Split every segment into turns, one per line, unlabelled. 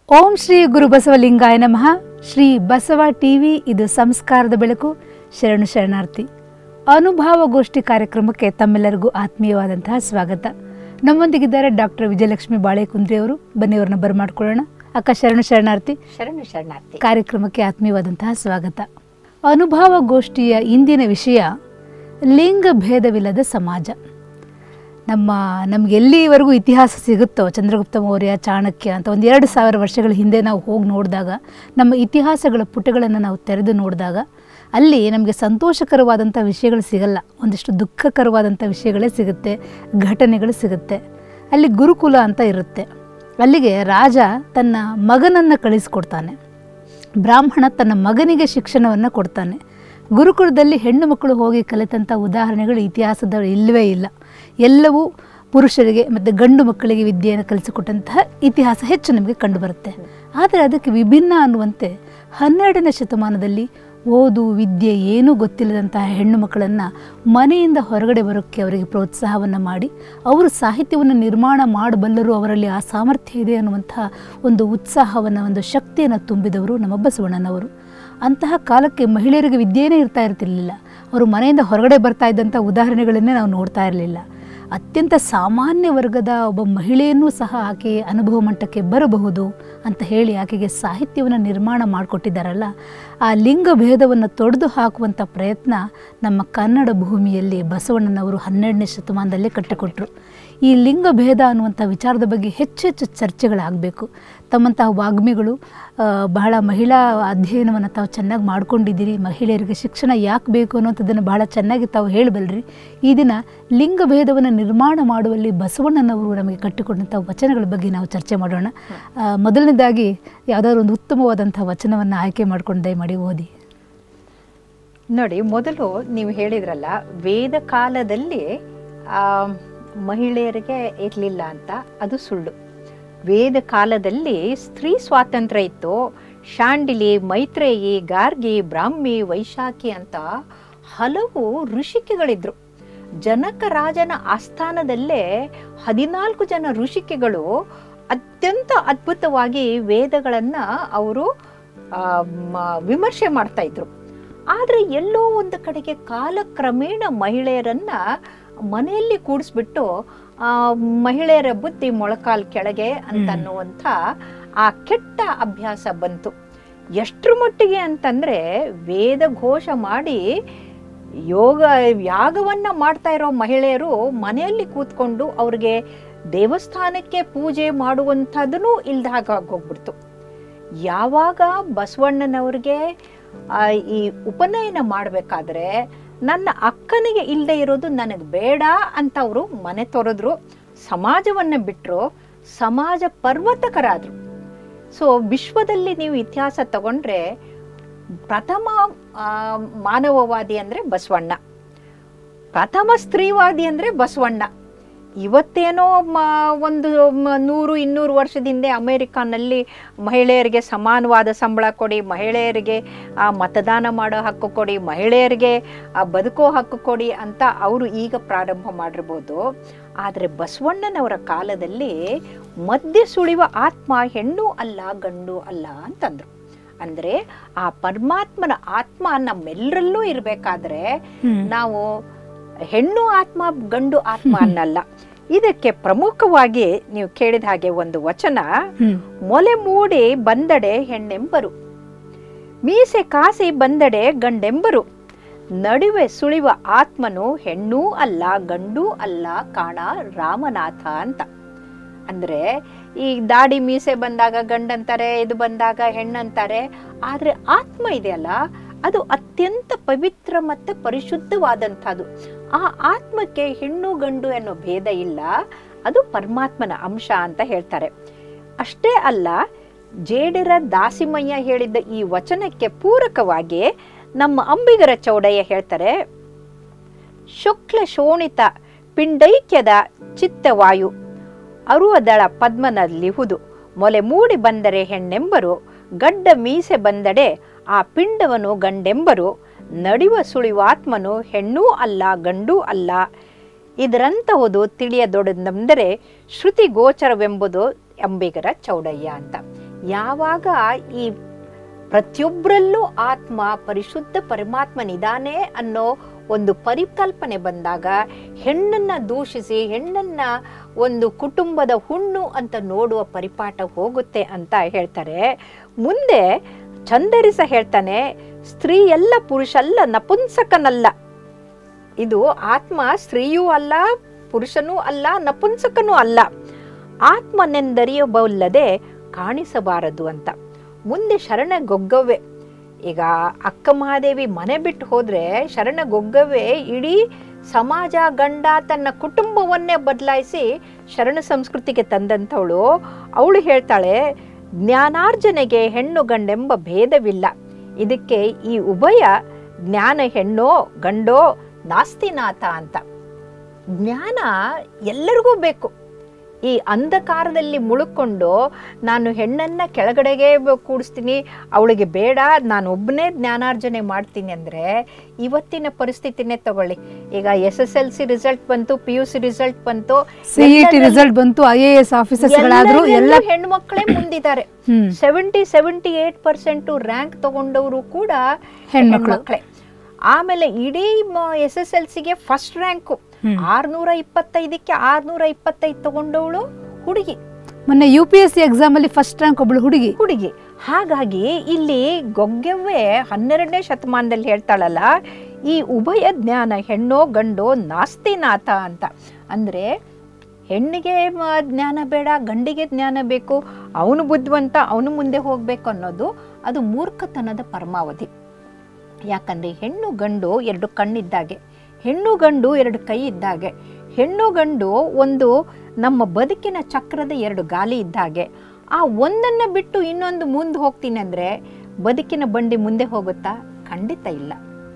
ಓಂ ಶ್ರೀ ಗುರು ಬಸವಲಿಂಗಾಯ ನಮಃ ಶ್ರೀ ಬಸವ ಟಿವಿ ಇದು ಸಂಸ್ಕಾರದ ಬೆಳಕು ಶರಣು ಶರಣಾರ್ಥಿ ಅನುಭವ ಗೋಷ್ಠಿ ಕಾರ್ಯಕ್ರಮಕ್ಕೆ ತಮ್ಮೆಲ್ಲರಿಗೂ ಆತ್ಮೀಯವಾದಂತಹ ಸ್ವಾಗತ ನಮ್ಮೊಂದಿಗಿದ್ದಾರೆ ಡಾಕ್ಟರ್ ವಿಜಯಲಕ್ಷ್ಮಿ ಬಾಳೆಕುಂದ್ರಿ ಅವರು ಬನ್ನಿ ಅವ್ರನ್ನ ಬರಮಾಡ್ಕೊಳ್ಳೋಣ ಅಕ್ಕ ಶರಣು ಶರಣಾರ್ಥಿ
ಶರಣು ಶರಣಾರ್ಥಿ
ಕಾರ್ಯಕ್ರಮಕ್ಕೆ ಆತ್ಮೀಯವಾದಂತಹ ಸ್ವಾಗತ ಅನುಭವ ಗೋಷ್ಠಿಯ ಇಂದಿನ ವಿಷಯ ಲಿಂಗ ಭೇದವಿಲ್ಲದ ಸಮಾಜ ನಮ್ಮ ನಮ್ಗೆ ಎಲ್ಲಿವರೆಗೂ ಇತಿಹಾಸ ಸಿಗುತ್ತೋ ಚಂದ್ರಗುಪ್ತ ಮೌರ್ಯ ಚಾಣಕ್ಯ ಅಂತ ಒಂದು ಎರಡು ಸಾವಿರ ವರ್ಷಗಳ ಹಿಂದೆ ನಾವು ಹೋಗಿ ನೋಡಿದಾಗ ನಮ್ಮ ಇತಿಹಾಸಗಳ ಪುಟಗಳನ್ನು ನಾವು ತೆರೆದು ನೋಡಿದಾಗ ಅಲ್ಲಿ ನಮಗೆ ಸಂತೋಷಕರವಾದಂಥ ವಿಷಯಗಳು ಸಿಗಲ್ಲ ಒಂದಿಷ್ಟು ದುಃಖಕರವಾದಂಥ ವಿಷಯಗಳೇ ಸಿಗುತ್ತೆ ಘಟನೆಗಳು ಸಿಗುತ್ತೆ ಅಲ್ಲಿ ಗುರುಕುಲ ಅಂತ ಇರುತ್ತೆ ಅಲ್ಲಿಗೆ ರಾಜ ತನ್ನ ಮಗನನ್ನು ಕಳಿಸ್ಕೊಡ್ತಾನೆ ಬ್ರಾಹ್ಮಣ ತನ್ನ ಮಗನಿಗೆ ಶಿಕ್ಷಣವನ್ನು ಕೊಡ್ತಾನೆ ಗುರುಕುಲದಲ್ಲಿ ಹೆಣ್ಣು ಮಕ್ಕಳು ಹೋಗಿ ಕಲಿತಂಥ ಉದಾಹರಣೆಗಳು ಇತಿಹಾಸದ ಇಲ್ಲವೇ ಇಲ್ಲ ಎಲ್ಲವೂ ಪುರುಷರಿಗೆ ಮತ್ತು ಗಂಡು ಮಕ್ಕಳಿಗೆ ವಿದ್ಯೆಯನ್ನು ಕಲಿಸಿಕೊಟ್ಟಂತಹ ಇತಿಹಾಸ ಹೆಚ್ಚು ನಮಗೆ ಕಂಡುಬರುತ್ತೆ ಆದರೆ ಅದಕ್ಕೆ ವಿಭಿನ್ನ ಅನ್ನುವಂತೆ ಹನ್ನೆರಡನೇ ಶತಮಾನದಲ್ಲಿ ಓದು ವಿದ್ಯೆ ಏನೂ ಗೊತ್ತಿಲ್ಲದಂತಹ ಹೆಣ್ಣು ಮಕ್ಕಳನ್ನು ಮನೆಯಿಂದ ಹೊರಗಡೆ ಬರೋಕ್ಕೆ ಅವರಿಗೆ ಪ್ರೋತ್ಸಾಹವನ್ನು ಮಾಡಿ ಅವರು ಸಾಹಿತ್ಯವನ್ನು ನಿರ್ಮಾಣ ಮಾಡಬಲ್ಲರು ಅವರಲ್ಲಿ ಆ ಸಾಮರ್ಥ್ಯ ಇದೆ ಅನ್ನುವಂತಹ ಒಂದು ಉತ್ಸಾಹವನ್ನು ಒಂದು ಶಕ್ತಿಯನ್ನು ತುಂಬಿದವರು ನಮ್ಮ ಬಸವಣ್ಣನವರು ಅಂತಹ ಕಾಲಕ್ಕೆ ಮಹಿಳೆಯರಿಗೆ ವಿದ್ಯೆಯೇ ಇರ್ತಾ ಇರ್ತಿರ್ಲಿಲ್ಲ ಅವರು ಮನೆಯಿಂದ ಹೊರಗಡೆ ಬರ್ತಾ ಇದ್ದಂಥ ಉದಾಹರಣೆಗಳನ್ನೇ ನಾವು ನೋಡ್ತಾ ಇರಲಿಲ್ಲ ಅತ್ಯಂತ ಸಾಮಾನ್ಯ ವರ್ಗದ ಒಬ್ಬ ಮಹಿಳೆಯನ್ನೂ ಸಹ ಆಕೆ ಅನುಭವ ಮಟ್ಟಕ್ಕೆ ಬರಬಹುದು ಅಂತ ಹೇಳಿ ಆಕೆಗೆ ಸಾಹಿತ್ಯವನ್ನು ನಿರ್ಮಾಣ ಮಾಡಿಕೊಟ್ಟಿದ್ದಾರಲ್ಲ ಆ ಲಿಂಗ ಭೇದವನ್ನು ತೊಡೆದು ಹಾಕುವಂಥ ಪ್ರಯತ್ನ ನಮ್ಮ ಕನ್ನಡ ಭೂಮಿಯಲ್ಲಿ ಬಸವಣ್ಣನವರು ಹನ್ನೆರಡನೇ ಶತಮಾನದಲ್ಲೇ ಕಟ್ಟಿಕೊಟ್ರು ಈ ಲಿಂಗ ಭೇದ ಅನ್ನುವಂಥ ವಿಚಾರದ ಬಗ್ಗೆ ಹೆಚ್ಚು ಹೆಚ್ಚು ಚರ್ಚೆಗಳಾಗಬೇಕು ತಮ್ಮಂತಹ ವಾಗ್ಮಿಗಳು ಆ, ಬಹಳ ಮಹಿಳಾ ಅಧ್ಯಯನವನ್ನು ತಾವು ಚೆನ್ನಾಗಿ ಮಾಡ್ಕೊಂಡಿದ್ದೀರಿ ಮಹಿಳೆಯರಿಗೆ ಶಿಕ್ಷಣ ಯಾಕೆ ಬೇಕು ಅನ್ನೋಂಥದ್ದನ್ನು ಬಹಳ ಚೆನ್ನಾಗಿ ತಾವು ಹೇಳಬಲ್ರಿ ಈ ದಿನ ಲಿಂಗ ಭೇದವನ್ನು ನಿರ್ಮಾಣ ಮಾಡುವಲ್ಲಿ ಬಸವಣ್ಣನವರು ನಮಗೆ ಕಟ್ಟಿಕೊಂಡಂಥ ವಚನಗಳ ಬಗ್ಗೆ ನಾವು ಚರ್ಚೆ ಮಾಡೋಣ ಆ, ಮೊದಲನೇದಾಗಿ ಯಾವುದಾದ್ರು ಒಂದು ಉತ್ತಮವಾದಂಥ ವಚನವನ್ನು ಆಯ್ಕೆ ಮಾಡ್ಕೊಂಡು ದಯಮಾಡಿ ಓದಿ
ನೋಡಿ ಮೊದಲು ನೀವು ಹೇಳಿದ್ರಲ್ಲ ವೇದ ಕಾಲದಲ್ಲಿ ಆ, ಮಹಿಳೆಯರಿಗೆ ಇರಲಿಲ್ಲ ಅಂತ ಅದು ಸುಳ್ಳು ವೇದ ಕಾಲದಲ್ಲಿ ಸ್ತ್ರೀ ಸ್ವಾತಂತ್ರ್ಯ ಇತ್ತು ಶಾಂಡಿಲಿ ಮೈತ್ರೇಯಿ ಗಾರ್ಗಿ ಬ್ರಾಹ್ಮಿ ವೈಶಾಖಿ ಅಂತ ಹಲವು ಋಷಿಕೆಗಳಿದ್ರು ಜನಕ ರಾಜನ ಆಸ್ಥಾನದಲ್ಲೇ ಹದಿನಾಲ್ಕು ಜನ ಋಷಿಕೆಗಳು ಅತ್ಯಂತ ಅದ್ಭುತವಾಗಿ ವೇದಗಳನ್ನ ಅವರು ಆ, ಮ- ವಿಮರ್ಶೆ ಮಾಡ್ತಾ ಇದ್ರು ಆದರೆ ಎಲ್ಲೋ ಒಂದು ಕಡೆಗೆ ಕಾಲಕ್ರಮೇಣ ಮಹಿಳೆಯರನ್ನ ಮನೆಯಲ್ಲಿ ಕೂಡಿಸ್ಬಿಟ್ಟು ಆ, ಮಹಿಳೆಯರ ಬುದ್ಧಿ ಮೊಳಕಾಲ್ ಕೆಳಗೆ ಅಂತನ್ನುವಂಥ ಆ ಕೆಟ್ಟ ಅಭ್ಯಾಸ ಬಂತು ಎಷ್ಟ್ರ ಮಟ್ಟಿಗೆ ಅಂತಂದ್ರೆ ವೇದ ಘೋಷ ಮಾಡಿ ಯೋಗ ಯಾಗವನ್ನ ಮಾಡ್ತಾ ಇರೋ ಮಹಿಳೆಯರು ಮನೆಯಲ್ಲಿ ಕೂತ್ಕೊಂಡು ಅವ್ರಿಗೆ ದೇವಸ್ಥಾನಕ್ಕೆ ಪೂಜೆ ಮಾಡುವಂಥದ್ದನ್ನು ಇಲ್ದಾಗ ಹೋಗ್ಬಿಡ್ತು ಯಾವಾಗ ಬಸವಣ್ಣನವ್ರಿಗೆ ಆ, ಈ ಉಪನಯನ ಮಾಡಬೇಕಾದ್ರೆ ನನ್ನ ಅಕ್ಕನಿಗೆ ಇಲ್ಲದೆ ಇರೋದು ನನಗೆ ಬೇಡ ಅಂತ ಅವರು ಮನೆ ತೊರೆದ್ರು ಸಮಾಜವನ್ನು ಬಿಟ್ಟರು ಸಮಾಜ ಪರ್ವತಕರಾದರು ಸೊ ವಿಶ್ವದಲ್ಲಿ ನೀವು ಇತಿಹಾಸ ತಗೊಂಡ್ರೆ ಪ್ರಥಮ ಆ, ಮಾನವವಾದಿ ಅಂದರೆ ಬಸವಣ್ಣ ಪ್ರಥಮ ಸ್ತ್ರೀವಾದಿ ಅಂದರೆ ಬಸವಣ್ಣ ಇವತ್ತೇನೋ ಮ ಒಂದು ಮ- ನೂರು ಇನ್ನೂರು ವರ್ಷದ ಹಿಂದೆ ಅಮೇರಿಕಾನಲ್ಲಿ ಮಹಿಳೆಯರಿಗೆ ಸಮಾನವಾದ ಸಂಬಳ ಕೊಡಿ ಮಹಿಳೆಯರಿಗೆ ಆ, ಮತದಾನ ಮಾಡೋ ಹಕ್ಕು ಕೊಡಿ ಮಹಿಳೆಯರಿಗೆ ಆ, ಬದುಕೋ ಹಕ್ಕು ಕೊಡಿ ಅಂತ ಅವರು ಈಗ ಪ್ರಾರಂಭ ಮಾಡಿರ್ಬೋದು ಆದರೆ ಬಸವಣ್ಣನವರ ಕಾಲದಲ್ಲಿ ಮದ್ಯ ಸುಳಿವ ಆತ್ಮ ಹೆಣ್ಣು ಅಲ್ಲ ಗಂಡು ಅಲ್ಲ ಅಂತಂದ್ರು ಅಂದ್ರೆ ಆ ಪರಮಾತ್ಮನ ಆತ್ಮ ನಮ್ಮೆಲ್ಲರಲ್ಲೂ ಇರಬೇಕಾದ್ರೆ ನಾವು ಹೆಣ್ಣು ಆತ್ಮ ಗಂಡು ಆತ್ಮ ಅನ್ನಲ್ಲ ಇದಕ್ಕೆ ಪ್ರಮುಖವಾಗಿ ನೀವು ಕೇಳಿದ ಹಾಗೆ ಒಂದು ವಚನ
ಹ್ಮ್
ಮೊಲೆ ಮೂಡಿ ಬಂದಡೆ ಹೆಣ್ಣೆಂಬರು ಮೀಸೆ ಕಾಸಿ ಬಂದಡೆ ಗಂಡೆಂಬರು ನಡುವೆ ಸುಳಿವ ಆತ್ಮನು ಹೆಣ್ಣೂ ಅಲ್ಲ ಗಂಡೂ ಅಲ್ಲ ಕಾಣ ರಾಮನಾಥ ಅಂತ ಅಂದ್ರೆ ಈ ದಾಡಿ ಮೀಸೆ ಬಂದಾಗ ಗಂಡಂತಾರೆ ಇದು ಬಂದಾಗ ಹೆಣ್ಣಂತಾರೆ ಆದ್ರೆ ಆತ್ಮ ಇದೆಯಲ್ಲ ಅದು ಅತ್ಯಂತ ಪವಿತ್ರ ಮತ್ತೆ ಪರಿಶುದ್ಧವಾದಂಥದ್ದು ಆ ಆತ್ಮಕ್ಕೆ ಹೆಣ್ಣು ಗಂಡು ಅನ್ನೋ ಭೇದ ಇಲ್ಲ ಅದು ಪರಮಾತ್ಮನ ಅಂಶ ಅಂತ ಹೇಳ್ತಾರೆ ಅಷ್ಟೇ ಅಲ್ಲ ಜೇಡರ ದಾಸಿಮಯ್ಯ ಹೇಳಿದ್ದ ಈ ವಚನಕ್ಕೆ ಪೂರಕವಾಗಿ ನಮ್ಮ ಅಂಬಿಗರ ಚೌಡಯ್ಯ ಹೇಳ್ತಾರೆ ಶುಕ್ಲ ಶೋಣಿತ ಪಿಂಡೈಕ್ಯದ ಚಿತ್ತವಾಯು ಅರುವದಳ ಪದ್ಮನಲ್ಲಿಹುದು ಮೊಲೆ ಮೂಡಿ ಬಂದರೆ ಹೆಣ್ಣೆಂಬರು ಗಡ್ಡ ಮೀಸೆ ಬಂದಡೆ ಆ ಪಿಂಡವನು ಗಂಡೆಂಬರು ನಡಿವ ಸುಳಿವಾತ್ಮನು ಹೆಣ್ಣೂ ಅಲ್ಲ ಗಂಡೂ ಅಲ್ಲ ಇದರಂತಹುದು ತಿಳಿಯದೊಡನೆಂದರೆ ಶ್ರುತಿ ಗೋಚರವೆಂಬುದು ಅಂಬಿಗರ ಚೌಡಯ್ಯ ಅಂತ ಯಾವಾಗ ಈ ಪ್ರತಿಯೊಬ್ಬರಲ್ಲೂ ಆತ್ಮ ಪರಿಶುದ್ಧ ಪರಮಾತ್ಮನಿದಾನೆ ಅನ್ನೋ ಒಂದು ಪರಿಕಲ್ಪನೆ ಬಂದಾಗ ಹೆಣ್ಣನ್ನ ದೂಷಿಸಿ ಹೆಣ್ಣನ್ನ ಒಂದು ಕುಟುಂಬದ ಹುಣ್ಣು ಅಂತ ನೋಡುವ ಪರಿಪಾಠ ಹೋಗುತ್ತೆ ಅಂತ ಹೇಳ್ತಾರೆ ಮುಂದೆ ಚಂದರಿಸ ಹೇಳ್ತಾನೆ ಸ್ತ್ರೀ ಎಲ್ಲ ಪುರುಷ ಅಲ್ಲ ನಪುಂಸಕನಲ್ಲ ಇದು ಆತ್ಮ ಸ್ತ್ರೀಯೂ ಅಲ್ಲ ಪುರುಷನೂ ಅಲ್ಲ ನಪುಂಸಕನೂ ಅಲ್ಲ ಆತ್ಮನೆಂದರಿಯಬಲ್ಲದೆ ಕಾಣಿಸಬಾರದು ಅಂತ ಮುಂದೆ ಶರಣಗೊಗ್ಗವ್ವೆ ಈಗ ಅಕ್ಕ ಮಹಾದೇವಿ ಮನೆ ಬಿಟ್ಟು ಹೋದ್ರೆ ಶರಣಗೊಗ್ಗವ್ವೆ ಇಡೀ ಸಮಾಜ ಗಂಡ ತನ್ನ ಕುಟುಂಬವನ್ನೇ ಬದಲಾಯಿಸಿ ಶರಣ ಸಂಸ್ಕೃತಿಗೆ ತಂದಂಥವಳು ಅವಳು ಹೇಳ್ತಾಳೆ ಜ್ಞಾನಾರ್ಜನೆಗೆ ಹೆಣ್ಣು ಗಂಡೆಂಬ ಭೇದವಿಲ್ಲ ಇದಕ್ಕೆ ಈ ಉಭಯ ಜ್ಞಾನ ಹೆಣ್ಣೋ ಗಂಡೋ ನಾಸ್ತಿನಾಥ ಅಂತ ಜ್ಞಾನ ಎಲ್ಲರಿಗೂ ಬೇಕು ಈ ಅಂಧಕಾರದಲ್ಲಿ ಮುಳುಕೊಂಡು ನಾನು ಹೆಣ್ಣನ್ನ ಕೆಳಗಡೆಗೆ ಬ- ಕೂಡಿಸ್ತೀನಿ ಅವಳಿಗೆ ಬೇಡ ನಾನು ಒಬ್ಬನೇ ಜ್ಞಾನಾರ್ಜನೆ ಮಾಡ್ತೀನಿ ಅಂದ್ರೆ ಇವತ್ತಿನ ಪರಿಸ್ಥಿತಿನೇ ತಗೊಳ್ಳಿ ಈಗ S S L C result ಬಂತು ಪಿ ಯು ಸಿ ರಿಸಲ್ಟ್ ಬಂತು
ಸಿಇಟಿ
ಎಲ್ಲದ್ರಲ್ಲಿ-
ರಿಸಲ್ಟ್ ಬಂತು ಐ ಎ ಎಸ್ ಆಫೀಸರ್ಸ್ಗಳಾದ್ರು ಎಲ್ಲ
ಎಲ್ಲರಲ್ಲೂ ಹೆಣ್ಮಕ್ಳೇ ಮುಂದಿದ್ದಾರೆ
ಹ್ಮ್
seventy seventy eight percent rank ತಗೊಂಡವರು ಕೂಡ
ಹೆಣ್ಮಕ್ಳು.
ಹೆಣ್ಮಕ್ಳೇ ಆಮೇಲೆ ಇಡೀ ಎಸ್ ಎಸ್ ಎಲ್ ಸಿಗೆ ಫಸ್ಟ್ ರ್ಯಾಂಕು
ಹ್ಮ್.
ಆರ್ನೂರ ಇಪ್ಪತ್ತೈದಕ್ಕೆ ಆರ್ನೂರ ಇಪ್ಪತ್ತೈದು ತಗೊಂಡವಳು ಹುಡುಗಿ
ಮೊನ್ನೆ U P S C exam ಅಲ್ಲಿ ಫಸ್ಟ್ ರ್ಯಾಂಕ್ ಒಬ್ಳು ಹುಡುಗಿ
ಹುಡುಗಿ ಹಾಗಾಗಿ ಇಲ್ಲಿ ಗೊಗ್ಗೆವ್ವೆ ಹನ್ನೆರಡನೇ ಶತಮಾನದಲ್ಲಿ ಹೇಳ್ತಾಳಲ್ಲ ಈ ಉಭಯ ಜ್ಞಾನ ಹೆಣ್ಣೋ ಗಂಡೋ ನಾಸ್ತಿನಾಥ ಅಂತ ಅಂದ್ರೆ ಹೆಣ್ಣಿಗೆ ಮ- ಜ್ಞಾನ ಬೇಡ ಗಂಡಿಗೆ ಜ್ಞಾನ ಬೇಕು ಅವನು ಬುದ್ಧಿವಂತ ಅವನು ಮುಂದೆ ಹೋಗ್ಬೇಕು ಅನ್ನೋದು ಅದು ಮೂರ್ಖತನದ ಪರಮಾವಧಿ ಯಾಕಂದ್ರೆ ಹೆಣ್ಣು ಗಂಡು ಎರಡು ಕಣ್ಣಿದ್ದಾಗೆ ಹೆಣ್ಣು ಗಂಡು ಎರಡು ಕೈ ಇದ್ದಾಗೆ ಹೆಣ್ಣು ಗಂಡು ಒಂದು ನಮ್ಮ ಬದುಕಿನ ಚಕ್ರದ ಎರಡು ಗಾಲಿ ಇದ್ದಾಗೆ ಆ ಒಂದನ್ನ ಬಿಟ್ಟು ಇನ್ನೊಂದು ಮುಂದೆ ಹೋಗ್ತೀನಿ ಅಂದ್ರೆ ಬದುಕಿನ ಬಂಡಿ ಮುಂದೆ ಹೋಗುತ್ತಾ ಖಂಡಿತ ಇಲ್ಲ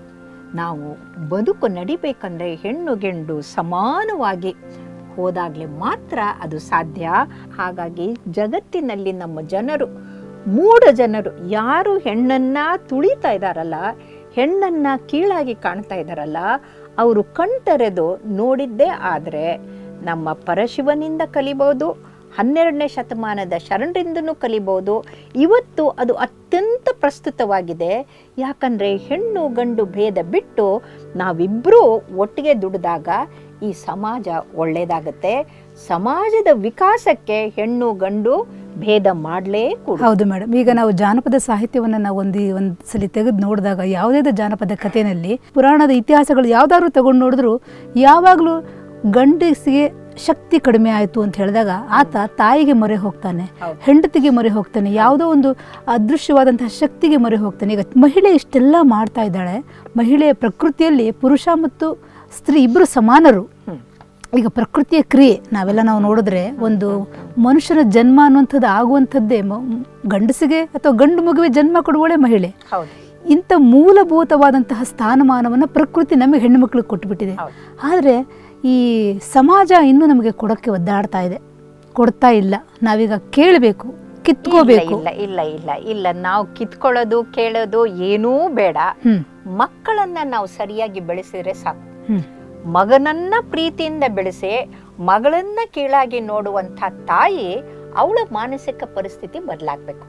ನಾವು ಬದುಕು ನಡಿಬೇಕಂದ್ರೆ ಹೆಣ್ಣು ಗೆಂಡು ಸಮಾನವಾಗಿ ಹೋದಾಗ್ಲೇ ಮಾತ್ರ ಅದು ಸಾಧ್ಯ ಹಾಗಾಗಿ ಜಗತ್ತಿನಲ್ಲಿ ನಮ್ಮ ಜನರು ಮೂಢ ಜನರು ಯಾರು ಹೆಣ್ಣನ್ನ ತುಳಿತಾ ಇದ್ದಾರಲ್ಲ ಹೆಣ್ಣನ್ನ ಕೀಳಾಗಿ ಕಾಣ್ತಾ ಇದ್ದಾರಲ್ಲ ಅವರು ಕಣ್ತೆರೆದು ನೋಡಿದ್ದೇ ಆದರೆ ನಮ್ಮ ಪರಶಿವನಿಂದ ಕಲಿಬಹುದು ಹನ್ನೆರಡನೇ ಶತಮಾನದ ಶರಣರಿಂದನೂ ಕಲಿಬಹುದು ಇವತ್ತು ಅದು ಅತ್ಯಂತ ಪ್ರಸ್ತುತವಾಗಿದೆ ಯಾಕಂದ್ರೆ ಹೆಣ್ಣು ಗಂಡು ಭೇದ ಬಿಟ್ಟು ನಾವಿಬ್ಬರೂ ಒಟ್ಟಿಗೆ ದುಡಿದಾಗ ಈ ಸಮಾಜ ಒಳ್ಳೆಯದಾಗತ್ತೆ ಸಮಾಜದ ವಿಕಾಸಕ್ಕೆ ಹೆಣ್ಣು ಗಂಡು ಭೇದ ಮಾಡಲೇ ಕೂಡ
ಹೌದು ಮೇಡಮ್ ಈಗ ನಾವು ಜಾನಪದ ಸಾಹಿತ್ಯವನ್ನು ನಾವು ಒಂದು ಒಂದು ಸಲ ತೆಗೆದು ನೋಡಿದಾಗ ಯಾವುದೇ ಜಾನಪದ ಕಥೆಯಲ್ಲಿ ಪುರಾಣದ ಇತಿಹಾಸಗಳು ಯಾವ್ದಾದ್ರು ತಗೊಂಡು ನೋಡಿದ್ರು ಯಾವಾಗಲೂ ಗಂಡಸಿಗೆ ಶಕ್ತಿ ಕಡಿಮೆ ಆಯಿತು ಅಂತ ಹೇಳಿದಾಗ ಆತ ತಾಯಿಗೆ ಮೊರೆ ಹೋಗ್ತಾನೆ
ಹೌದು.
ಹೆಂಡತಿಗೆ ಮೊರೆ ಹೋಗ್ತಾನೆ ಯಾವುದೋ ಒಂದು ಅದೃಶ್ಯವಾದಂತಹ ಶಕ್ತಿಗೆ ಮೊರೆ ಹೋಗ್ತಾನೆ ಈಗ ಮಹಿಳೆ ಇಷ್ಟೆಲ್ಲ ಮಾಡ್ತಾ ಇದ್ದಾಳೆ ಮಹಿಳೆಯ ಪ್ರಕೃತಿಯಲ್ಲಿ ಪುರುಷ ಮತ್ತು ಸ್ತ್ರೀ ಇಬ್ಬರು ಸಮಾನರು
ಹ್ಮ್.
ಈಗ ಪ್ರಕೃತಿಯ ಕ್ರಿಯೆ ನಾವೆಲ್ಲ ನಾವು ನೋಡಿದ್ರೆ ಒಂದು ಮನುಷ್ಯನ ಜನ್ಮ ಅನ್ನುವಂಥದ್ದು ಆಗುವಂಥದ್ದೇ ಮ- ಗಂಡಸಿಗೆ ಅಥವಾ ಗಂಡು ಮಗುವೆ ಜನ್ಮ ಕೊಡುವಳೆ ಮಹಿಳೆ
ಹೌದು
ಇಂಥ ಮೂಲಭೂತವಾದಂತಹ ಸ್ಥಾನಮಾನವನ್ನು ಪ್ರಕೃತಿ ನಮಗೆ ಹೆಣ್ಣು ಮಕ್ಕಳಿಗೆ ಕೊಟ್ಟುಬಿಟ್ಟಿದೆ
ಹೌದು.
ಆದರೆ ಈ ಸಮಾಜ ಇನ್ನೂ ನಮಗೆ ಕೊಡೋಕ್ಕೆ ಒದ್ದಾಡ್ತಾ ಇದೆ ಕೊಡ್ತಾ ಇಲ್ಲ ನಾವೀಗ ಕೇಳಬೇಕು ಕಿತ್ಕೋಬೇಕು
ಇಲ್ಲ ಇಲ್ಲ ಇಲ್ಲ ಇಲ್ಲ ನಾವು ಕಿತ್ಕೊಳ್ಳೋದು ಕೇಳೋದು ಏನೂ ಬೇಡ
ಹ್ಮ್
ಮಕ್ಕಳನ್ನ ನಾವು ಸರಿಯಾಗಿ ಬೆಳೆಸಿದ್ರೆ ಸಾಕು
ಹ್ಮ್
ಮಗನನ್ನ ಪ್ರೀತಿಯಿಂದ ಬೆಳೆಸಿ ಮಗಳನ್ನ ಕೀಳಾಗಿ ನೋಡುವಂಥ ತಾಯಿ ಅವಳ ಮಾನಸಿಕ ಪರಿಸ್ಥಿತಿ ಬದಲಾಗಬೇಕು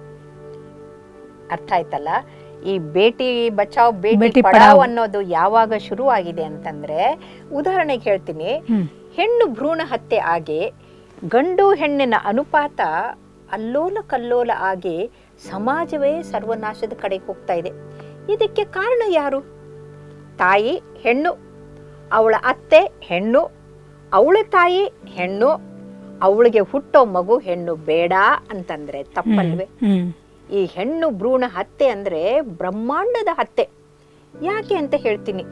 ಅರ್ಥ ಆಯ್ತಲ್ಲ ಈ ಬೇಟಿ ಬಚಾವ್ ಬೇಟಿ
ಬೇಟಿ
ಪಡಾವ್
ಪಡಾವ್.
ಅನ್ನೋದು ಯಾವಾಗ ಶುರು ಆಗಿದೆ ಅಂತಂದ್ರೆ ಉದಾಹರಣೆಗೆ ಹೇಳ್ತೀನಿ
ಹ್ಮ್
ಹೆಣ್ಣು ಭ್ರೂಣ ಹತ್ಯೆ ಆಗಿ ಗಂಡು ಹೆಣ್ಣಿನ ಅನುಪಾತ ಅಲ್ಲೋಲ ಕಲ್ಲೋಲ ಆಗಿ ಸಮಾಜವೇ ಸರ್ವನಾಶದ ಕಡೆಗೆ ಹೋಗ್ತಾ ಇದೆ ಇದಕ್ಕೆ ಕಾರಣ ಯಾರು ತಾಯಿ ಹೆಣ್ಣು ಅವಳ ಅತ್ತೆ ಹೆಣ್ಣು ಅವಳ ತಾಯಿ ಹೆಣ್ಣು ಅವಳಿಗೆ ಹುಟ್ಟೋ ಮಗು ಹೆಣ್ಣು ಬೇಡ ಅಂತಂದ್ರೆ ತಪ್ಪಲ್ವೇ
ಹ್ಮ್
ಈ ಹೆಣ್ಣು ಭ್ರೂಣ ಹತ್ಯೆ ಅಂದ್ರೆ ಬ್ರಹ್ಮಾಂಡದ ಹತ್ಯೆ ಯಾಕೆ ಅಂತ ಹೇಳ್ತೀನಿ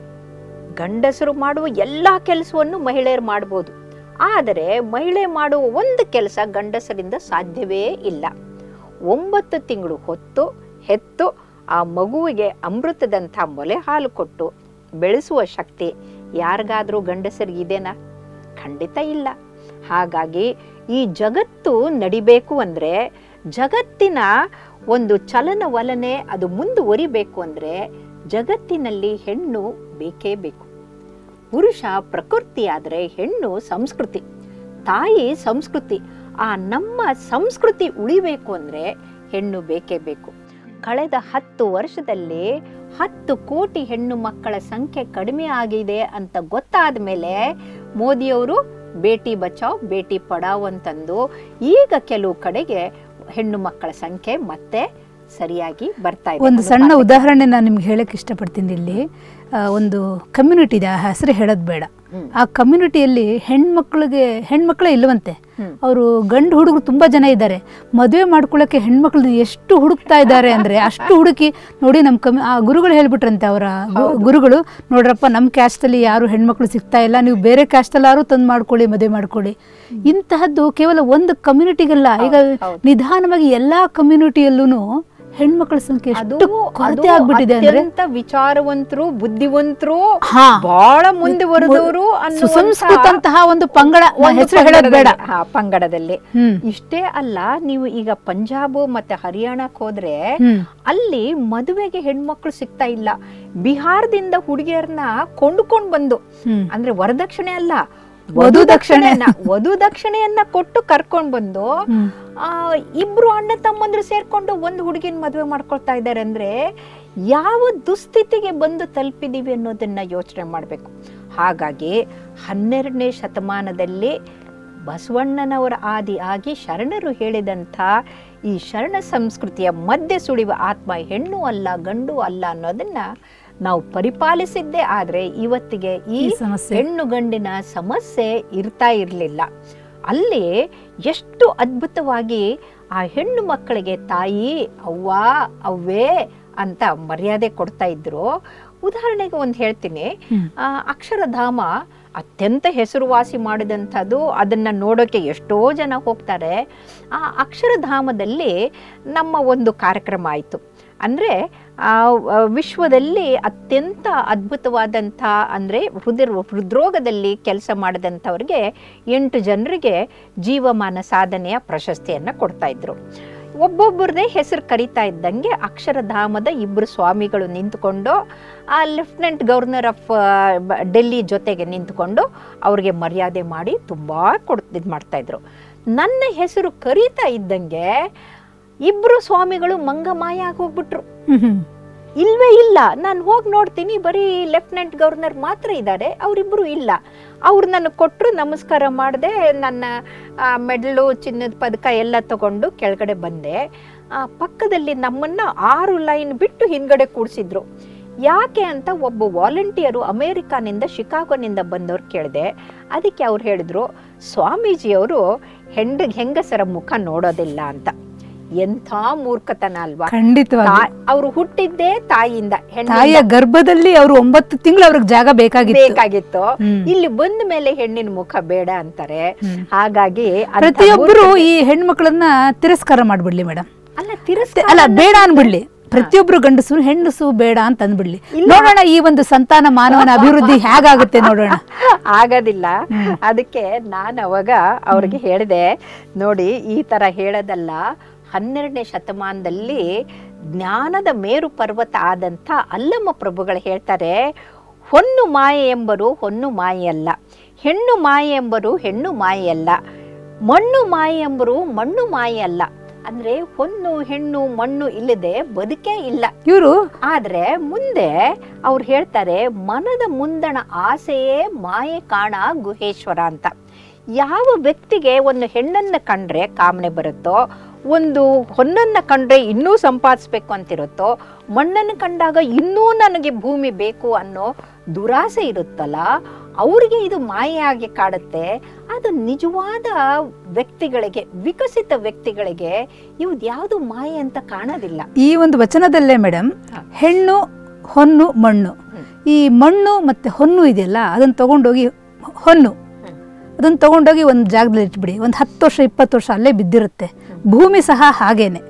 ಗಂಡಸರು ಮಾಡುವ ಎಲ್ಲಾ ಕೆಲಸವನ್ನು ಮಹಿಳೆಯರು ಮಾಡ್ಬೋದು ಆದರೆ ಮಹಿಳೆ ಮಾಡುವ ಒಂದು ಕೆಲಸ ಗಂಡಸರಿಂದ ಸಾಧ್ಯವೇ ಇಲ್ಲ ಒಂಬತ್ತು ತಿಂಗಳು ಹೊತ್ತು ಹೆತ್ತು ಆ ಮಗುವಿಗೆ ಅಮೃತದಂಥ ಮೊಲೆ ಹಾಲು ಕೊಟ್ಟು ಬೆಳೆಸುವ ಶಕ್ತಿ ಯಾರಿಗಾದ್ರೂ ಗಂಡಸರಿಗಿದೆನಾ ಖಂಡಿತ ಇಲ್ಲ ಹಾಗಾಗಿ ಈ ಜಗತ್ತು ನಡಿಬೇಕು ಅಂದ್ರೆ ಜಗತ್ತಿನ ಒಂದು ಚಲನವಲನೆ ಅದು ಮುಂದುವರಿಬೇಕು ಅಂದ್ರೆ ಜಗತ್ತಿನಲ್ಲಿ ಹೆಣ್ಣು ಬೇಕೇ ಬೇಕು ಪುರುಷ ಪ್ರಕೃತಿ ಆದರೆ ಹೆಣ್ಣು ಸಂಸ್ಕೃತಿ ತಾಯಿ ಸಂಸ್ಕೃತಿ ಆ ನಮ್ಮ ಸಂಸ್ಕೃತಿ ಉಳಿಬೇಕು ಅಂದರೆ ಹೆಣ್ಣು ಬೇಕೇ ಬೇಕು ಕಳೆದ ಹತ್ತು ವರ್ಷದಲ್ಲಿ ಹತ್ತು ಕೋಟಿ ಹೆಣ್ಣು ಮಕ್ಕಳ ಸಂಖ್ಯೆ ಕಡಿಮೆ ಆಗಿದೆ ಅಂತ ಗೊತ್ತಾದ ಮೇಲೆ ಮೋದಿಯವರು ಬೇಟಿ ಬಚಾವ್ ಬೇಟಿ ಪಡಾವ್ ಅಂತಂದು ಈಗ ಕೆಲವು ಕಡೆಗೆ ಹೆಣ್ಣು ಮಕ್ಕಳ ಸಂಖ್ಯೆ ಮತ್ತೆ ಸರಿಯಾಗಿ ಬರ್ತಾ ಇದೆ
ಒಂದು ಸಣ್ಣ ಉದಾಹರಣೆ ನಾನು ನಿಮ್ಗೆ ಹೇಳಕ್ಕೆ ಇಷ್ಟಪಡ್ತೀನಿ ಇಲ್ಲಿ ಆ, ಒಂದು ಕಮ್ಯುನಿಟಿ ಇದೆ ಆ ಹೆಸರು ಹೇಳೋದು ಬೇಡ
ಹ್ಮ್.
ಆ ಕಮ್ಯುನಿಟಿಯಲ್ಲಿ ಹೆಣ್ಮಕ್ಳಿಗೆ ಹೆಣ್ಮಕ್ಳೇ ಇಲ್ಲವಂತೆ
ಹ್ಮ್.
ಅವರು ಗಂಡು ಹುಡುಗರು ತುಂಬ ಜನ ಇದ್ದಾರೆ ಮದುವೆ ಮಾಡ್ಕೊಳ್ಳೋಕ್ಕೆ ಹೆಣ್ಮಕ್ಳು ಎಷ್ಟು ಹುಡುಕ್ತಾ ಇದ್ದಾರೆ ಅಂದರೆ ಅಷ್ಟು ಹುಡುಕಿ ನೋಡಿ ನಮ್ಮ ಕಮ್ಮಿ ಆ ಗುರುಗಳು ಹೇಳ್ಬಿಟ್ರಂತೆ ಅವರ ಗು- ಗುರುಗಳು ನೋಡ್ರಪ್ಪ ನಮ್ಮ ಕ್ಯಾಸ್ಟಲ್ಲಿ ಯಾರು ಹೆಣ್ಮಕ್ಳು ಸಿಗ್ತಾ ಇಲ್ಲ ನೀವು ಬೇರೆ ಕ್ಯಾಸ್ಟಲ್ಲಿ ಯಾರು ತಂದು ಮಾಡ್ಕೊಳ್ಳಿ ಮದುವೆ ಮಾಡ್ಕೊಳ್ಳಿ ಇಂತಹದ್ದು ಕೇವಲ ಒಂದು ಕಮ್ಯುನಿಟಿಗಲ್ಲ ಈಗ
ಹೌದು.
ನಿಧಾನವಾಗಿ ಎಲ್ಲ ಕಮ್ಯುನಿಟಿಯಲ್ಲೂ ಹೆಣ್ಮಕ್ಳ ಸಂಖ್ಯೆ
ಅದು
ಎಷ್ಟು ಕೊರತೆ ಆಗ್ಬಿಟ್ಟಿದೆ ಅಂದ್ರೆ
ಅತ್ಯಂತ ವಿಚಾರವಂತರು ಬುದ್ಧಿವಂತರು
ಹಾ.
ಬಹಳ ಮುಂದುವರೆದವರು ಅನ್ನುವಂಥ
ಸುಸಂಸ್ಕೃತಂತಹ ಒಂದು ಪಂಗಡ
ಒಂದು
ಹೆಸರು ಹೇಳೋದು ಬೇಡ
ಪಂಗಡದಲ್ಲಿ- ಹಾ, ಪಂಗಡದಲ್ಲಿ
ಹ್ಮ್
ಇಷ್ಟೇ ಅಲ್ಲ ನೀವು ಈಗ ಪಂಜಾಬ್ ಮತ್ತೆ ಹರಿಯಾಣಕ್ಕೆ ಹೋದ್ರೆ
ಹ್ಮ್
ಅಲ್ಲಿ ಮದುವೆಗೆ ಹೆಣ್ಮಕ್ಳು ಸಿಗ್ತಾ ಇಲ್ಲ ಬಿಹಾರದಿಂದ ಹುಡುಗಿಯರನ್ನ ಕೊಂಡುಕೊಂಡ್ ಬಂದು
ಹ್ಮ್
ಅಂದ್ರೆ ವರದಕ್ಷಿಣೆ ಅಲ್ಲ
ವಧು ದಕ್ಷಿಣೆ.
ದಕ್ಷಿಣೆಯನ್ನ ವಧು ದಕ್ಷಿಣೆಯನ್ನ ಕೊಟ್ಟು ಕರ್ಕೊಂಡ್ ಬಂದು
ಹ್ಮ್
ಆ ಇಬ್ರು ಅಣ್ಣ ತಮ್ಮಂದ್ರು ಸೇರ್ಕೊಂಡು ಒಂದು ಹುಡುಗಿನ ಮದುವೆ ಮಾಡ್ಕೊಳ್ತಾ ಇದ್ದಾರೆ ಅಂದ್ರೆ ಯಾವ ದುಸ್ಥಿತಿಗೆ ಬಂದು ತಲುಪಿದೀವಿ ಅನ್ನೋದನ್ನ ಯೋಚನೆ ಮಾಡಬೇಕು ಹಾಗಾಗಿ ಹನ್ನೆರಡನೇ ಶತಮಾನದಲ್ಲಿ ಬಸವಣ್ಣನವರ ಆದಿ ಆಗಿ ಶರಣರು ಹೇಳಿದಂಥ ಈ ಶರಣ ಸಂಸ್ಕೃತಿಯ ಮಧ್ಯೆ ಸುಳಿವ ಆತ್ಮ ಹೆಣ್ಣು ಅಲ್ಲ ಗಂಡು ಅಲ್ಲ ಅನ್ನೋದನ್ನ ನಾವು ಪರಿಪಾಲಿಸಿದ್ದೇ ಆದ್ರೆ ಇವತ್ತಿಗೆ ಈ
ಈ ಸಮಸ್ಯೆ
ಹೆಣ್ಣು ಗಂಡಿನ ಸಮಸ್ಯೆ ಇರ್ತಾ ಇರಲಿಲ್ಲ ಅಲ್ಲಿ ಎಷ್ಟು ಅದ್ಭುತವಾಗಿ ಆ ಹೆಣ್ಣು ಮಕ್ಕಳಿಗೆ ತಾಯಿ ಅವ್ವ ಅವ್ವೇ ಅಂತ ಮರ್ಯಾದೆ ಕೊಡ್ತಾ ಇದ್ರು ಉದಾಹರಣೆಗೆ ಒಂದು ಹೇಳ್ತೀನಿ
ಹ್ಮ್.
ಆ, ಅಕ್ಷರಧಾಮ ಅತ್ಯಂತ ಹೆಸರುವಾಸಿ ಮಾಡಿದಂಥದ್ದು ಅದನ್ನು ನೋಡೋಕ್ಕೆ ಎಷ್ಟೋ ಜನ ಹೋಗ್ತಾರೆ ಆ ಅಕ್ಷರಧಾಮದಲ್ಲಿ ನಮ್ಮ ಒಂದು ಕಾರ್ಯಕ್ರಮ ಆಯಿತು ಅಂದರೆ ವಿಶ್ವದಲ್ಲಿ ಅತ್ಯಂತ ಅದ್ಭುತವಾದಂಥ ಅಂದರೆ ಹೃದಯ ಹೃದ್ರೋಗದಲ್ಲಿ ಕೆಲಸ ಮಾಡಿದಂಥವ್ರಿಗೆ ಎಂಟು ಜನರಿಗೆ ಜೀವಮಾನ ಸಾಧನೆಯ ಪ್ರಶಸ್ತಿಯನ್ನು ಕೊಡ್ತಾ ಇದ್ರು ಒಬ್ಬೊಬ್ಬರದೇ ಹೆಸರು ಕರೀತಾ ಇದ್ದಂಗೆ ಅಕ್ಷರಧಾಮದ ಇಬ್ಬರು ಸ್ವಾಮಿಗಳು ನಿಂತುಕೊಂಡು ಆ ಲೆಫ್ಟಿನೆಂಟ್ ಗವರ್ನರ್ ಆಫ್ ಡೆಲ್ಲಿ ಜೊತೆಗೆ ನಿಂತುಕೊಂಡು ಅವ್ರಿಗೆ ಮರ್ಯಾದೆ ಮಾಡಿ ತುಂಬ ಕೊಡ್ ಇದು ಮಾಡ್ತಾಯಿದ್ರು ನನ್ನ ಹೆಸರು ಕರೀತಾ ಇದ್ದಂಗೆ ಇಬ್ಬರು ಸ್ವಾಮಿಗಳು ಮಂಗಮಾಯ ಆಗಿ ಹೋಗ್ಬಿಟ್ರು
ಹ್ಮ್ ಹ್ಮ್
ಇಲ್ವೇ ಇಲ್ಲ ನಾನು ಹೋಗಿ ನೋಡ್ತೀನಿ ಬರೀ ಲೆಫ್ಟಿನೆಂಟ್ ಗವರ್ನರ್ ಮಾತ್ರ ಇದ್ದಾರೆ ಅವರಿಬ್ಬರು ಇಲ್ಲ ಅವ್ರು ನನಗೆ ಕೊಟ್ಟರು ನಮಸ್ಕಾರ ಮಾಡಿದೆ ನನ್ನ ಮೆಡಲು ಚಿನ್ನದ ಪದಕ ಎಲ್ಲ ತಗೊಂಡು ಕೆಳಗಡೆ ಬಂದೆ ಆ, ಪಕ್ಕದಲ್ಲಿ ನಮ್ಮನ್ನು ಆರು ಲೈನ್ ಬಿಟ್ಟು ಹಿಂದ್ಗಡೆ ಕೂಡಿಸಿದ್ರು ಯಾಕೆ ಅಂತ ಒಬ್ಬ ವಾಲಂಟಿಯರು ಅಮೇರಿಕಾನಿಂದ ಶಿಕಾಗೋನಿಂದ ಬಂದವ್ರು ಕೇಳಿದೆ ಅದಕ್ಕೆ ಅವ್ರು ಹೇಳಿದ್ರು ಸ್ವಾಮೀಜಿಯವರು ಹೆಂಡ ಹೆಂಗಸರ ಮುಖ ನೋಡೋದಿಲ್ಲ ಅಂತ ಎಂಥ ಮೂರ್ಖತನ ಅಲ್ವಾ
ಖಂಡಿತವಾಗಿ
ಅವರು ಹುಟ್ಟಿದ್ದೇ ತಾಯಿಯಿಂದ ಹೆಣ್ಣಿಂದ
ತಾಯಿಯ ಗರ್ಭದಲ್ಲಿ ಅವರು ಒಂಬತ್ತು ತಿಂಗಳು ಅವ್ರಿಗೆ ಜಾಗ ಬೇಕಾಗಿತ್ತು
ಬೇಕಾಗಿತ್ತು
ಹ್ಮ್.
ಇಲ್ಲಿ ಬಂದ ಮೇಲೆ ಹೆಣ್ಣಿನ ಮುಖ ಬೇಡ ಅಂತಾರೆ
ಹ್ಮ್.
ಹಾಗಾಗಿ ಅಂಥ
ಪ್ರತಿಯೊಬ್ಬರು
ಮೂರ್ಖತೆ-
ಈ ಹೆಣ್ಮಕ್ಳನ್ನ ತಿರಸ್ಕಾರ ಮಾಡ್ಬಿಡ್ಲಿ ಮೇಡಮ್
ಅಲ್ಲ ತಿರಸ್ಕಾರ
ಅಲ್ಲ ಬೇಡ ಅನ್ಬಿಡ್ಲಿ ಪ್ರತಿಯೊಬ್ರು ಗಂಡಸು ಹೆಣ್ಣಸು ಬೇಡ ಅಂತ ಅಂದ್ಬಿಡ್ಲಿ ನೋಡೋಣ ಈ ಒಂದು ಸಂತಾನ ಮಾನವನ ಅಭಿವೃದ್ಧಿ ಹೇಗಾಗುತ್ತೆ ನೋಡೋಣ
ಆಗೋದಿಲ್ಲ ಅದಕ್ಕೆ ನಾನು ಅವಾಗ ಅವ್ರಿಗೆ ಹೇಳಿದೆ ನೋಡಿ ಈ ತರ ಹೇಳೋದಲ್ಲ ಹನ್ನೆರಡನೇ ಶತಮಾನದಲ್ಲಿ ಜ್ಞಾನದ ಮೇರು ಪರ್ವತ ಆದಂಥ ಅಲ್ಲಮ್ಮ ಪ್ರಭುಗಳು ಹೇಳ್ತಾರೆ ಹೊನ್ನು ಮಾಯೆ ಎಂಬರು ಹೊನ್ನು ಮಾಯೆಯಲ್ಲ ಹೆಣ್ಣು ಮಾಯೆ ಎಂಬರು ಹೆಣ್ಣು ಮಾಯೆಯಲ್ಲ ಮಣ್ಣು ಮಾಯೆ ಎಂಬರು ಮಣ್ಣು ಮಾಯೆ ಅಲ್ಲ ಅಂದ್ರೆ ಹೊನ್ನು ಹೆಣ್ಣು ಮಣ್ಣು ಇಲ್ಲದೆ ಬದುಕೇ ಇಲ್ಲ
ಇವರು
ಆದ್ರೆ ಮುಂದೆ ಅವ್ರು ಹೇಳ್ತಾರೆ ಮನದ ಮುಂದಣ ಆಸೆಯೇ ಮಾಯೆ ಕಾಣ ಗುಹೇಶ್ವರ ಅಂತ ಯಾವ ವ್ಯಕ್ತಿಗೆ ಒಂದು ಹೆಣ್ಣನ್ನ ಕಂಡ್ರೆ ಕಾಮನೆ ಬರುತ್ತೋ ಒಂದು ಹೊನ್ನನ್ನ ಕಂಡ್ರೆ ಇನ್ನೂ ಸಂಪಾದಿಸ್ಬೇಕು ಅಂತಿರುತ್ತೋ ಮಣ್ಣನ್ನು ಕಂಡಾಗ ಇನ್ನೂ ನನಗೆ ಭೂಮಿ ಬೇಕು ಅನ್ನೋ ದುರಾಸೆ ಇರುತ್ತಲ್ಲ ಅವ್ರಿಗೆ ಇದು ಮಾಯೆಯಾಗಿ ಕಾಡುತ್ತೆ ಅದು ನಿಜವಾದ ವ್ಯಕ್ತಿಗಳಿಗೆ ವಿಕಸಿತ ವ್ಯಕ್ತಿಗಳಿಗೆ ಇವ್ದು ಯಾವುದು ಮಾಯೆ ಅಂತ ಕಾಣೋದಿಲ್ಲ
ಈ ಒಂದು ವಚನದಲ್ಲೇ ಮೇಡಮ್
ಹಾ.
ಹೆಣ್ಣು ಹೊನ್ನು ಮಣ್ಣು
ಹ್ಮ್.
ಈ ಮಣ್ಣು ಮತ್ತೆ ಹೊನ್ನು ಇದೆಯಲ್ಲ ಅದನ್ನ ತಗೊಂಡೋಗಿ ಹೊನ್ನು
ಹ್ಮ್.
ಅದನ್ನ ತಗೊಂಡೋಗಿ ಒಂದು ಜಾಗದಲ್ಲಿ ಇಟ್ಬಿಡಿ ಒಂದು ಹತ್ತು ವರ್ಷ ಇಪ್ಪತ್ತು ವರ್ಷ ಅಲ್ಲೇ ಬಿದ್ದಿರುತ್ತೆ ಭೂಮಿ ಸಹ ಹಾಗೇನೆ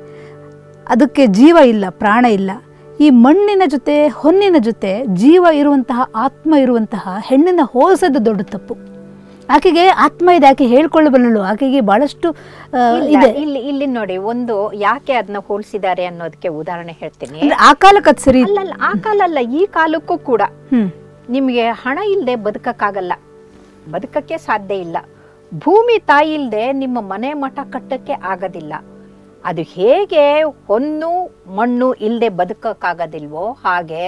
ಅದಕ್ಕೆ ಜೀವ ಇಲ್ಲ ಪ್ರಾಣ ಇಲ್ಲ ಈ ಮಣ್ಣಿನ ಜೊತೆ ಹೊನ್ನಿನ ಜೊತೆ ಜೀವ ಇರುವಂತಹ ಆತ್ಮ ಇರುವಂತಹ ಹೆಣ್ಣನ್ನ ಹೋಲಿಸೋದು ದೊಡ್ಡ ತಪ್ಪು ಆಕೆಗೆ ಆತ್ಮ ಇದೆ ಆಕೆ ಹೇಳ್ಕೊಳ್ಳಬಲ್ಲಳು ಆಕೆಗೆ ಬಹಳಷ್ಟು ಆ,
ಇಲ್ಲ,
ಇದೆ
ಇಲ್ಲಿ ಇಲ್ಲಿ ನೋಡಿ ಒಂದು ಯಾಕೆ ಅದನ್ನ ಹೋಲಿಸಿದ್ದಾರೆ ಅನ್ನೋದಕ್ಕೆ ಉದಾಹರಣೆ ಹೇಳ್ತೀನಿ
ಅಂದ್ರೆ ಆ ಕಾಲಕ್ಕೆ ಅದು ಸರಿ
ಅಲ್ಲಲ್ಲ ಆ ಕಾಲ ಅಲ್ಲ ಈ ಕಾಲಕ್ಕೂ ಕೂಡ
ಹ್ಮ್
ನಿಮಗೆ ಹಣ ಇಲ್ಲದೆ ಬದುಕಕ್ಕಾಗಲ್ಲ ಬದುಕಕ್ಕೆ ಸಾಧ್ಯ ಇಲ್ಲ ಭೂಮಿ ತಾಯಿ ಇಲ್ಲದೆ ನಿಮ್ಮ ಮನೆ ಮಠ ಕಟ್ಟಕ್ಕೆ ಆಗೋದಿಲ್ಲ ಅದು ಹೇಗೆ ಹೊನ್ನು ಮಣ್ಣು ಇಲ್ಲದೆ ಬದುಕಕ್ಕಾಗೋದಿಲ್ವೋ ಹಾಗೆ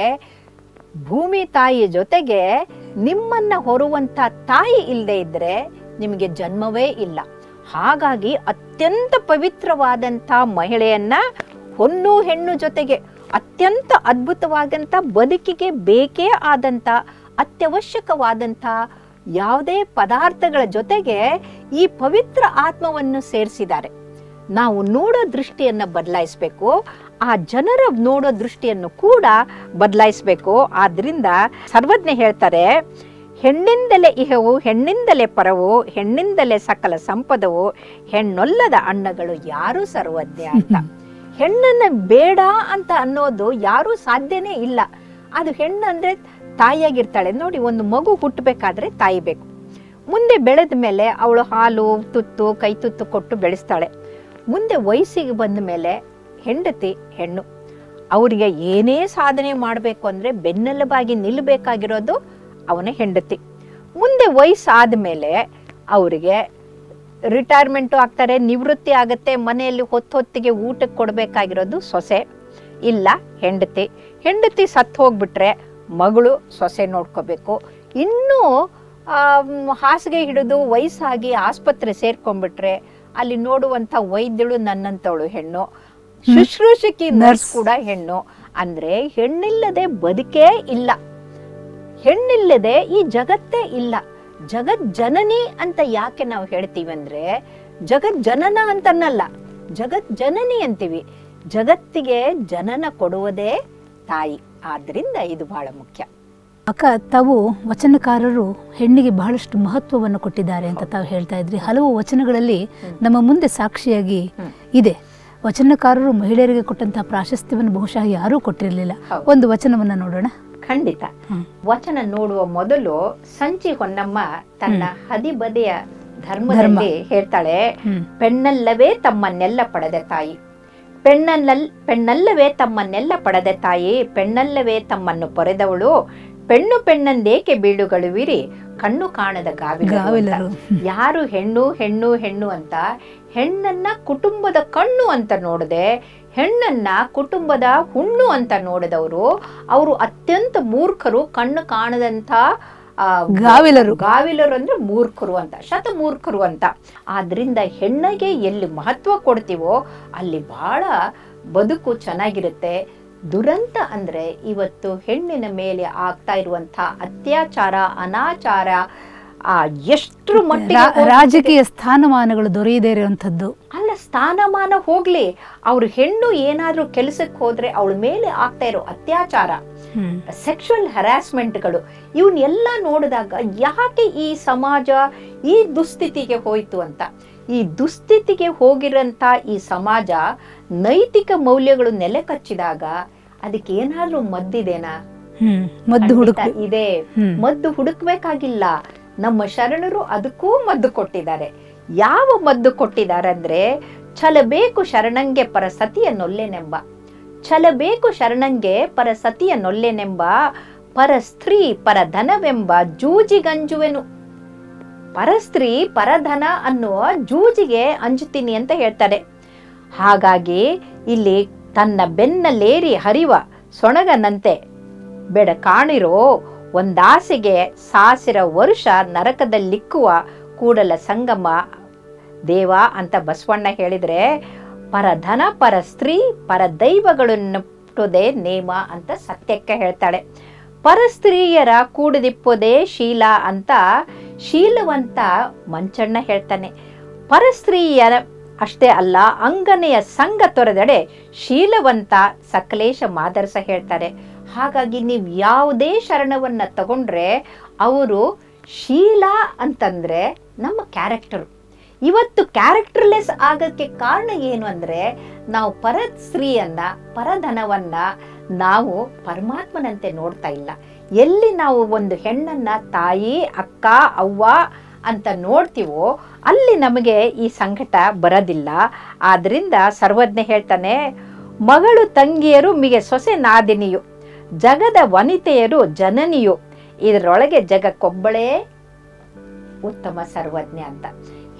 ಭೂಮಿ ತಾಯಿಯ ಜೊತೆಗೆ ನಿಮ್ಮನ್ನ ಹೊರುವಂತ ತಾಯಿ ಇಲ್ಲದೆ ಇದ್ರೆ ನಿಮಗೆ ಜನ್ಮವೇ ಇಲ್ಲ ಹಾಗಾಗಿ ಅತ್ಯಂತ ಪವಿತ್ರವಾದಂಥ ಮಹಿಳೆಯನ್ನ ಹೊನ್ನು ಹೆಣ್ಣು ಜೊತೆಗೆ ಅತ್ಯಂತ ಅದ್ಭುತವಾದಂಥ ಬದುಕಿಗೆ ಬೇಕೇ ಆದಂಥ ಅತ್ಯವಶ್ಯಕವಾದಂಥ ಯಾವುದೇ ಪದಾರ್ಥಗಳ ಜೊತೆಗೆ ಈ ಪವಿತ್ರ ಆತ್ಮವನ್ನು ಸೇರಿಸಿದ್ದಾರೆ ನಾವು ನೋಡೋ ದೃಷ್ಟಿಯನ್ನು ಬದಲಾಯಿಸಬೇಕು ಆ ಜನರ ನೋಡೋ ದೃಷ್ಟಿಯನ್ನು ಕೂಡ ಬದಲಾಯಿಸಬೇಕು ಆದ್ರಿಂದ ಸರ್ವಜ್ಞ ಹೇಳ್ತಾರೆ ಹೆಣ್ಣಿಂದಲೇ ಇಹವು ಹೆಣ್ಣಿಂದಲೇ ಪರವು ಹೆಣ್ಣಿಂದಲೇ ಸಕಲ ಸಂಪದವು ಹೆಣ್ಣೊಲ್ಲದ ಅಣ್ಣಗಳು ಯಾರು ಸರ್ವಜ್ಞ ಅಂತ ಹೆಣ್ಣನ್ನ ಬೇಡ ಅಂತ ಅನ್ನೋದು ಯಾರೂ ಸಾಧ್ಯನೇ ಇಲ್ಲ ಅದು ಹೆಣ್ಣಂದ್ರೆ ತಾಯಿಯಾಗಿರ್ತಾಳೆ ನೋಡಿ ಒಂದು ಮಗು ಹುಟ್ಟಬೇಕಾದ್ರೆ ತಾಯಿ ಬೇಕು ಮುಂದೆ ಬೆಳೆದ ಮೇಲೆ ಅವಳು ಹಾಲು ತುತ್ತು ಕೈ ತುತ್ತು ಕೊಟ್ಟು ಬೆಳೆಸ್ತಾಳೆ ಮುಂದೆ ವಯಸ್ಸಿಗೆ ಬಂದ ಮೇಲೆ ಹೆಂಡತಿ ಹೆಣ್ಣು ಅವರಿಗೆ ಏನೇ ಸಾಧನೆ ಮಾಡಬೇಕು ಅಂದರೆ ಬೆನ್ನೆಲುಬಾಗಿ ನಿಲ್ಲಬೇಕಾಗಿರೋದು ಅವನ ಹೆಂಡತಿ ಮುಂದೆ ವಯಸ್ಸಾದ ಮೇಲೆ ಅವರಿಗೆ ರಿಟೈರ್ಮೆಂಟು ಆಗ್ತಾರೆ ನಿವೃತ್ತಿ ಆಗುತ್ತೆ ಮನೆಯಲ್ಲಿ ಹೊತ್ತು ಹೊತ್ತಿಗೆ ಊಟಕ್ಕೆ ಕೊಡಬೇಕಾಗಿರೋದು ಸೊಸೆ ಇಲ್ಲ ಹೆಂಡತಿ ಹೆಂಡತಿ ಸತ್ತು ಹೋಗ್ಬಿಟ್ರೆ ಮಗಳು ಸೊಸೆ ನೋಡ್ಕೋಬೇಕು ಇನ್ನೂ ಆಮ್, ಹಾಸಿಗೆ ಹಿಡಿದು ವಯಸ್ಸಾಗಿ ಆಸ್ಪತ್ರೆ ಸೇರ್ಕೊಂಡ್ಬಿಟ್ರೆ ಅಲ್ಲಿ ನೋಡುವಂಥ ವೈದ್ಯಳು ನನ್ನಂತವಳು ಹೆಣ್ಣು ಶುಶ್ರೂಷಕಿ ನರ್ಸ್ ಕೂಡ ಹೆಣ್ಣು ಅಂದ್ರೆ ಹೆಣ್ಣಿಲ್ಲದೆ ಬದುಕೇ ಇಲ್ಲ ಹೆಣ್ಣಿಲ್ಲದೆ ಈ ಜಗತ್ತೇ ಇಲ್ಲ ಜಗತ್ ಜನನಿ ಅಂತ ಯಾಕೆ ನಾವು ಹೇಳ್ತೀವಿ ಅಂದ್ರೆ ಜಗತ್ ಜನನ ಅಂತನಲ್ಲ ಜಗತ್ ಜನನಿ ಅಂತೀವಿ ಜಗತ್ತಿಗೆ ಜನನ ಕೊಡುವುದೇ ತಾಯಿ ಆದ್ರಿಂದ ಇದು ಬಹಳ ಮುಖ್ಯ
ಅಕ್ಕ ತಾವು ವಚನಕಾರರು ಹೆಣ್ಣಿಗೆ ಬಹಳಷ್ಟು ಮಹತ್ವವನ್ನು ಕೊಟ್ಟಿದ್ದಾರೆ ಅಂತ ತಾವು ಹೇಳ್ತಾ ಇದ್ರಿ ಹಲವು ವಚನಗಳಲ್ಲಿ ನಮ್ಮ ಮುಂದೆ ಸಾಕ್ಷಿಯಾಗಿ
ಹ್ಮ್.
ಇದೆ ವಚನಕಾರರು ಮಹಿಳೆಯರಿಗೆ ಕೊಟ್ಟಂತಹ ಪ್ರಾಶಸ್ತ್ಯವನ್ನು ಬಹುಶಃ ಯಾರೂ ಕೊಟ್ಟಿರಲಿಲ್ಲ
ಹೌದು.
ಒಂದು ವಚನವನ್ನ ನೋಡೋಣ
ಖಂಡಿತ
ಹ್ಮ್.
ವಚನ ನೋಡುವ ಮೊದಲು ಸಂಚಿ ಹೊನ್ನಮ್ಮ ತನ್ನ ಹದಿಬದೆಯ ಧರ್ಮದಲ್ಲಿ ಹೇಳ್ತಾಳೆ
ಹ್ಮ್.
ಪೆಣ್ಣಲ್ಲವೇ ತಮ್ಮನ್ನೆಲ್ಲ ಪಡೆದ ತಾಯಿ ಪೆಣ್ಣಲ್ಲಲ್ ಪೆಣ್ಣಲ್ಲವೇ ತಮ್ಮನ್ನೆಲ್ಲ ಪಡೆದ ತಾಯಿ ಪೆಣ್ಣಲ್ಲವೇ ತಮ್ಮನ್ನು ಪೊರೆದವಳು ಪೆಣ್ಣು ಪೆಣ್ಣಂದೇಕೆ ಬೀಳುಗಳುವಿರಿ ಕಣ್ಣು ಕಾಣದ ಗಾವಿಲರು ಅಂತ.
ಗಾವಿಲರು.
ಯಾರು ಹೆಣ್ಣು ಹೆಣ್ಣು ಹೆಣ್ಣು ಅಂತ ಹೆಣ್ಣನ್ನ ಕುಟುಂಬದ ಕಣ್ಣು ಅಂತ ನೋಡದೆ ಹೆಣ್ಣನ್ನ ಕುಟುಂಬದ ಹುಣ್ಣು ಅಂತ ನೋಡಿದವರು ಅವರು ಅತ್ಯಂತ ಮೂರ್ಖರು ಕಣ್ಣು ಕಾಣದಂತ ಆ,
ಗಾವಿಲರು.
ಗಾವಿಲರು ಅಂದ್ರೆ ಮೂರ್ಖರು ಅಂತ ಶತಮೂರ್ಖರು ಅಂತ ಆದ್ರಿಂದ ಹೆಣ್ಣಿಗೆ ಎಲ್ಲಿ ಮಹತ್ವ ಕೊಡ್ತೀವೋ ಅಲ್ಲಿ ಬಹಳ ಬದುಕು ಚೆನ್ನಾಗಿರುತ್ತೆ ದುರಂತ ಅಂದ್ರೆ ಇವತ್ತು ಹೆಣ್ಣಿನ ಮೇಲೆ ಆಗ್ತಾ ಇರುವಂತ ಅತ್ಯಾಚಾರ ಅನಾಚಾರ ಆ ಎಷ್ಟ್ರ ಮಟ್ಟಿಗೆ
ರಾ-
ಹೋಗ್ತಿದೆ.
ರಾಜಕೀಯ ಸ್ಥಾನಮಾನಗಳು ದೊರೆಯದೇ ಇರುವಂಥದ್ದು
ಅಲ್ಲ ಸ್ಥಾನಮಾನ ಹೋಗ್ಲಿ ಅವ್ರು ಹೆಣ್ಣು ಏನಾದ್ರೂ ಕೆಲಸಕ್ಕೆ ಹೋದ್ರೆ ಅವಳ ಮೇಲೆ ಆಗ್ತಾ ಇರೋ ಅತ್ಯಾಚಾರ
ಹ್ಮ್.
ಸೆಕ್ಷುವಲ್ ಹರಾಸ್ಮೆಂಟ್ಗಳು ಇವನ್ನೆಲ್ಲ ನೋಡಿದಾಗ ಯಾಕೆ ಈ ಸಮಾಜ ಈ ದುಸ್ಥಿತಿಗೆ ಹೋಯ್ತು ಅಂತ ಈ ದುಸ್ಥಿತಿಗೆ ಹೋಗಿರಂತ ಈ ಸಮಾಜ ನೈತಿಕ ಮೌಲ್ಯಗಳು ನೆಲೆ ಕಚ್ಚಿದಾಗ ಅದಕ್ಕೆ ಏನಾದ್ರೂ ಮದ್ದಿದೆನಾ
ಹ್ಮ್ ಮದ್ದು ಹುಡುಕ
ಖಂಡಿತ ಇದೆ
ಹ್ಮ್.
ಮದ್ದು ಹುಡುಕ್ಬೇಕಾಗಿಲ್ಲ ನಮ್ಮ ಶರಣರು ಅದಕ್ಕೂ ಮದ್ದು ಕೊಟ್ಟಿದ್ದಾರೆ ಯಾವ ಮದ್ದು ಕೊಟ್ಟಿದ್ದಾರೆ ಅಂದ್ರೆ ಛಲಬೇಕು ಶರಣಂಗೆ ಪರ ಸತಿಯ ನೊಲ್ಲೆನೆಂಬ ಛಲಬೇಕು ಶರಣಂಗೆ ಪರ ಸತಿಯ ನೊಲ್ಲೆನೆಂಬ ಪರ ಸ್ತ್ರೀ ಪರ ಧನವೆಂಬ ಜೂಜಿಗಂಜುವೆನು ಪರಸ್ತ್ರೀ ಪರಧನ ಅನ್ನುವ ಜೂಜಿಗೆ ಅಂಜುತ್ತೀನಿ ಅಂತ ಹೇಳ್ತಾರೆ ಹಾಗಾಗಿ ಇಲ್ಲಿ ತನ್ನ ಬೆನ್ನಲ್ಲೇರಿ ಹರಿವ ಸೊಣಗನಂತೆ ಬೇಡ ಕಾಣಿರೋ ಒಂದಾಸೆಗೆ ಸಾಸಿರ ವರುಷ ನರಕದಲ್ಲಿಕ್ಕುವ ಕೂಡಲ ಸಂಗಮ ದೇವ ಅಂತ ಬಸವಣ್ಣ ಹೇಳಿದ್ರೆ ಪರಧನ ಪರ ಸ್ತ್ರೀ ಪರ ದೈವಗಳನ್ನುಟ್ಟುದೇ ನೇಮ ಅಂತ ಸತ್ಯಕ್ಕೆ ಹೇಳ್ತಾಳೆ ಪರಸ್ತ್ರೀಯರ ಕೂಡದಿಪ್ಪುದೇ ಶೀಲ ಅಂತ ಶೀಲವಂತ ಮಂಚಣ್ಣ ಹೇಳ್ತಾನೆ ಪರಸ್ತ್ರೀಯರ ಅಷ್ಟೇ ಅಲ್ಲ ಅಂಗನೆಯ ಸಂಘ ತೊರೆದಡೆ ಶೀಲವಂತ ಸಕಲೇಶ ಮಾದರಸ ಹೇಳ್ತಾರೆ ಹಾಗಾಗಿ ನೀವು ಯಾವುದೇ ಶರಣವನ್ನ ತಗೊಂಡ್ರೆ ಅವರು ಶೀಲ ಅಂತಂದ್ರೆ ನಮ್ಮ ಕ್ಯಾರೆಕ್ಟರ್ ಇವತ್ತು ಕ್ಯಾರೆಕ್ಟರ್ಲೆಸ್ ಆಗಕ್ಕೆ ಕಾರಣ ಏನು ಅಂದ್ರೆ ನಾವು ಪರ ಸ್ತ್ರೀಯನ್ನ ಪರಧನವನ್ನ ನಾವು ಪರಮಾತ್ಮನಂತೆ ನೋಡ್ತಾ ಇಲ್ಲ ಎಲ್ಲಿ ನಾವು ಒಂದು ಹೆಣ್ಣನ್ನ ತಾಯಿ ಅಕ್ಕ ಅವ್ವ ಅಂತ ನೋಡ್ತೀವೋ ಅಲ್ಲಿ ನಮಗೆ ಈ ಸಂಕಟ ಬರೋದಿಲ್ಲ ಆದ್ರಿಂದ ಸರ್ವಜ್ಞ ಹೇಳ್ತಾನೆ ಮಗಳು ತಂಗಿಯರು ಮಿಗೆ ಸೊಸೆ ನಾದಿನಿಯು ಜಗದ ವನಿತೆಯರು ಜನನಿಯು ಇದರೊಳಗೆ ಜಗಕ್ಕೊಬ್ಬಳೇ ಉತ್ತಮ ಸರ್ವಜ್ಞ ಅಂತ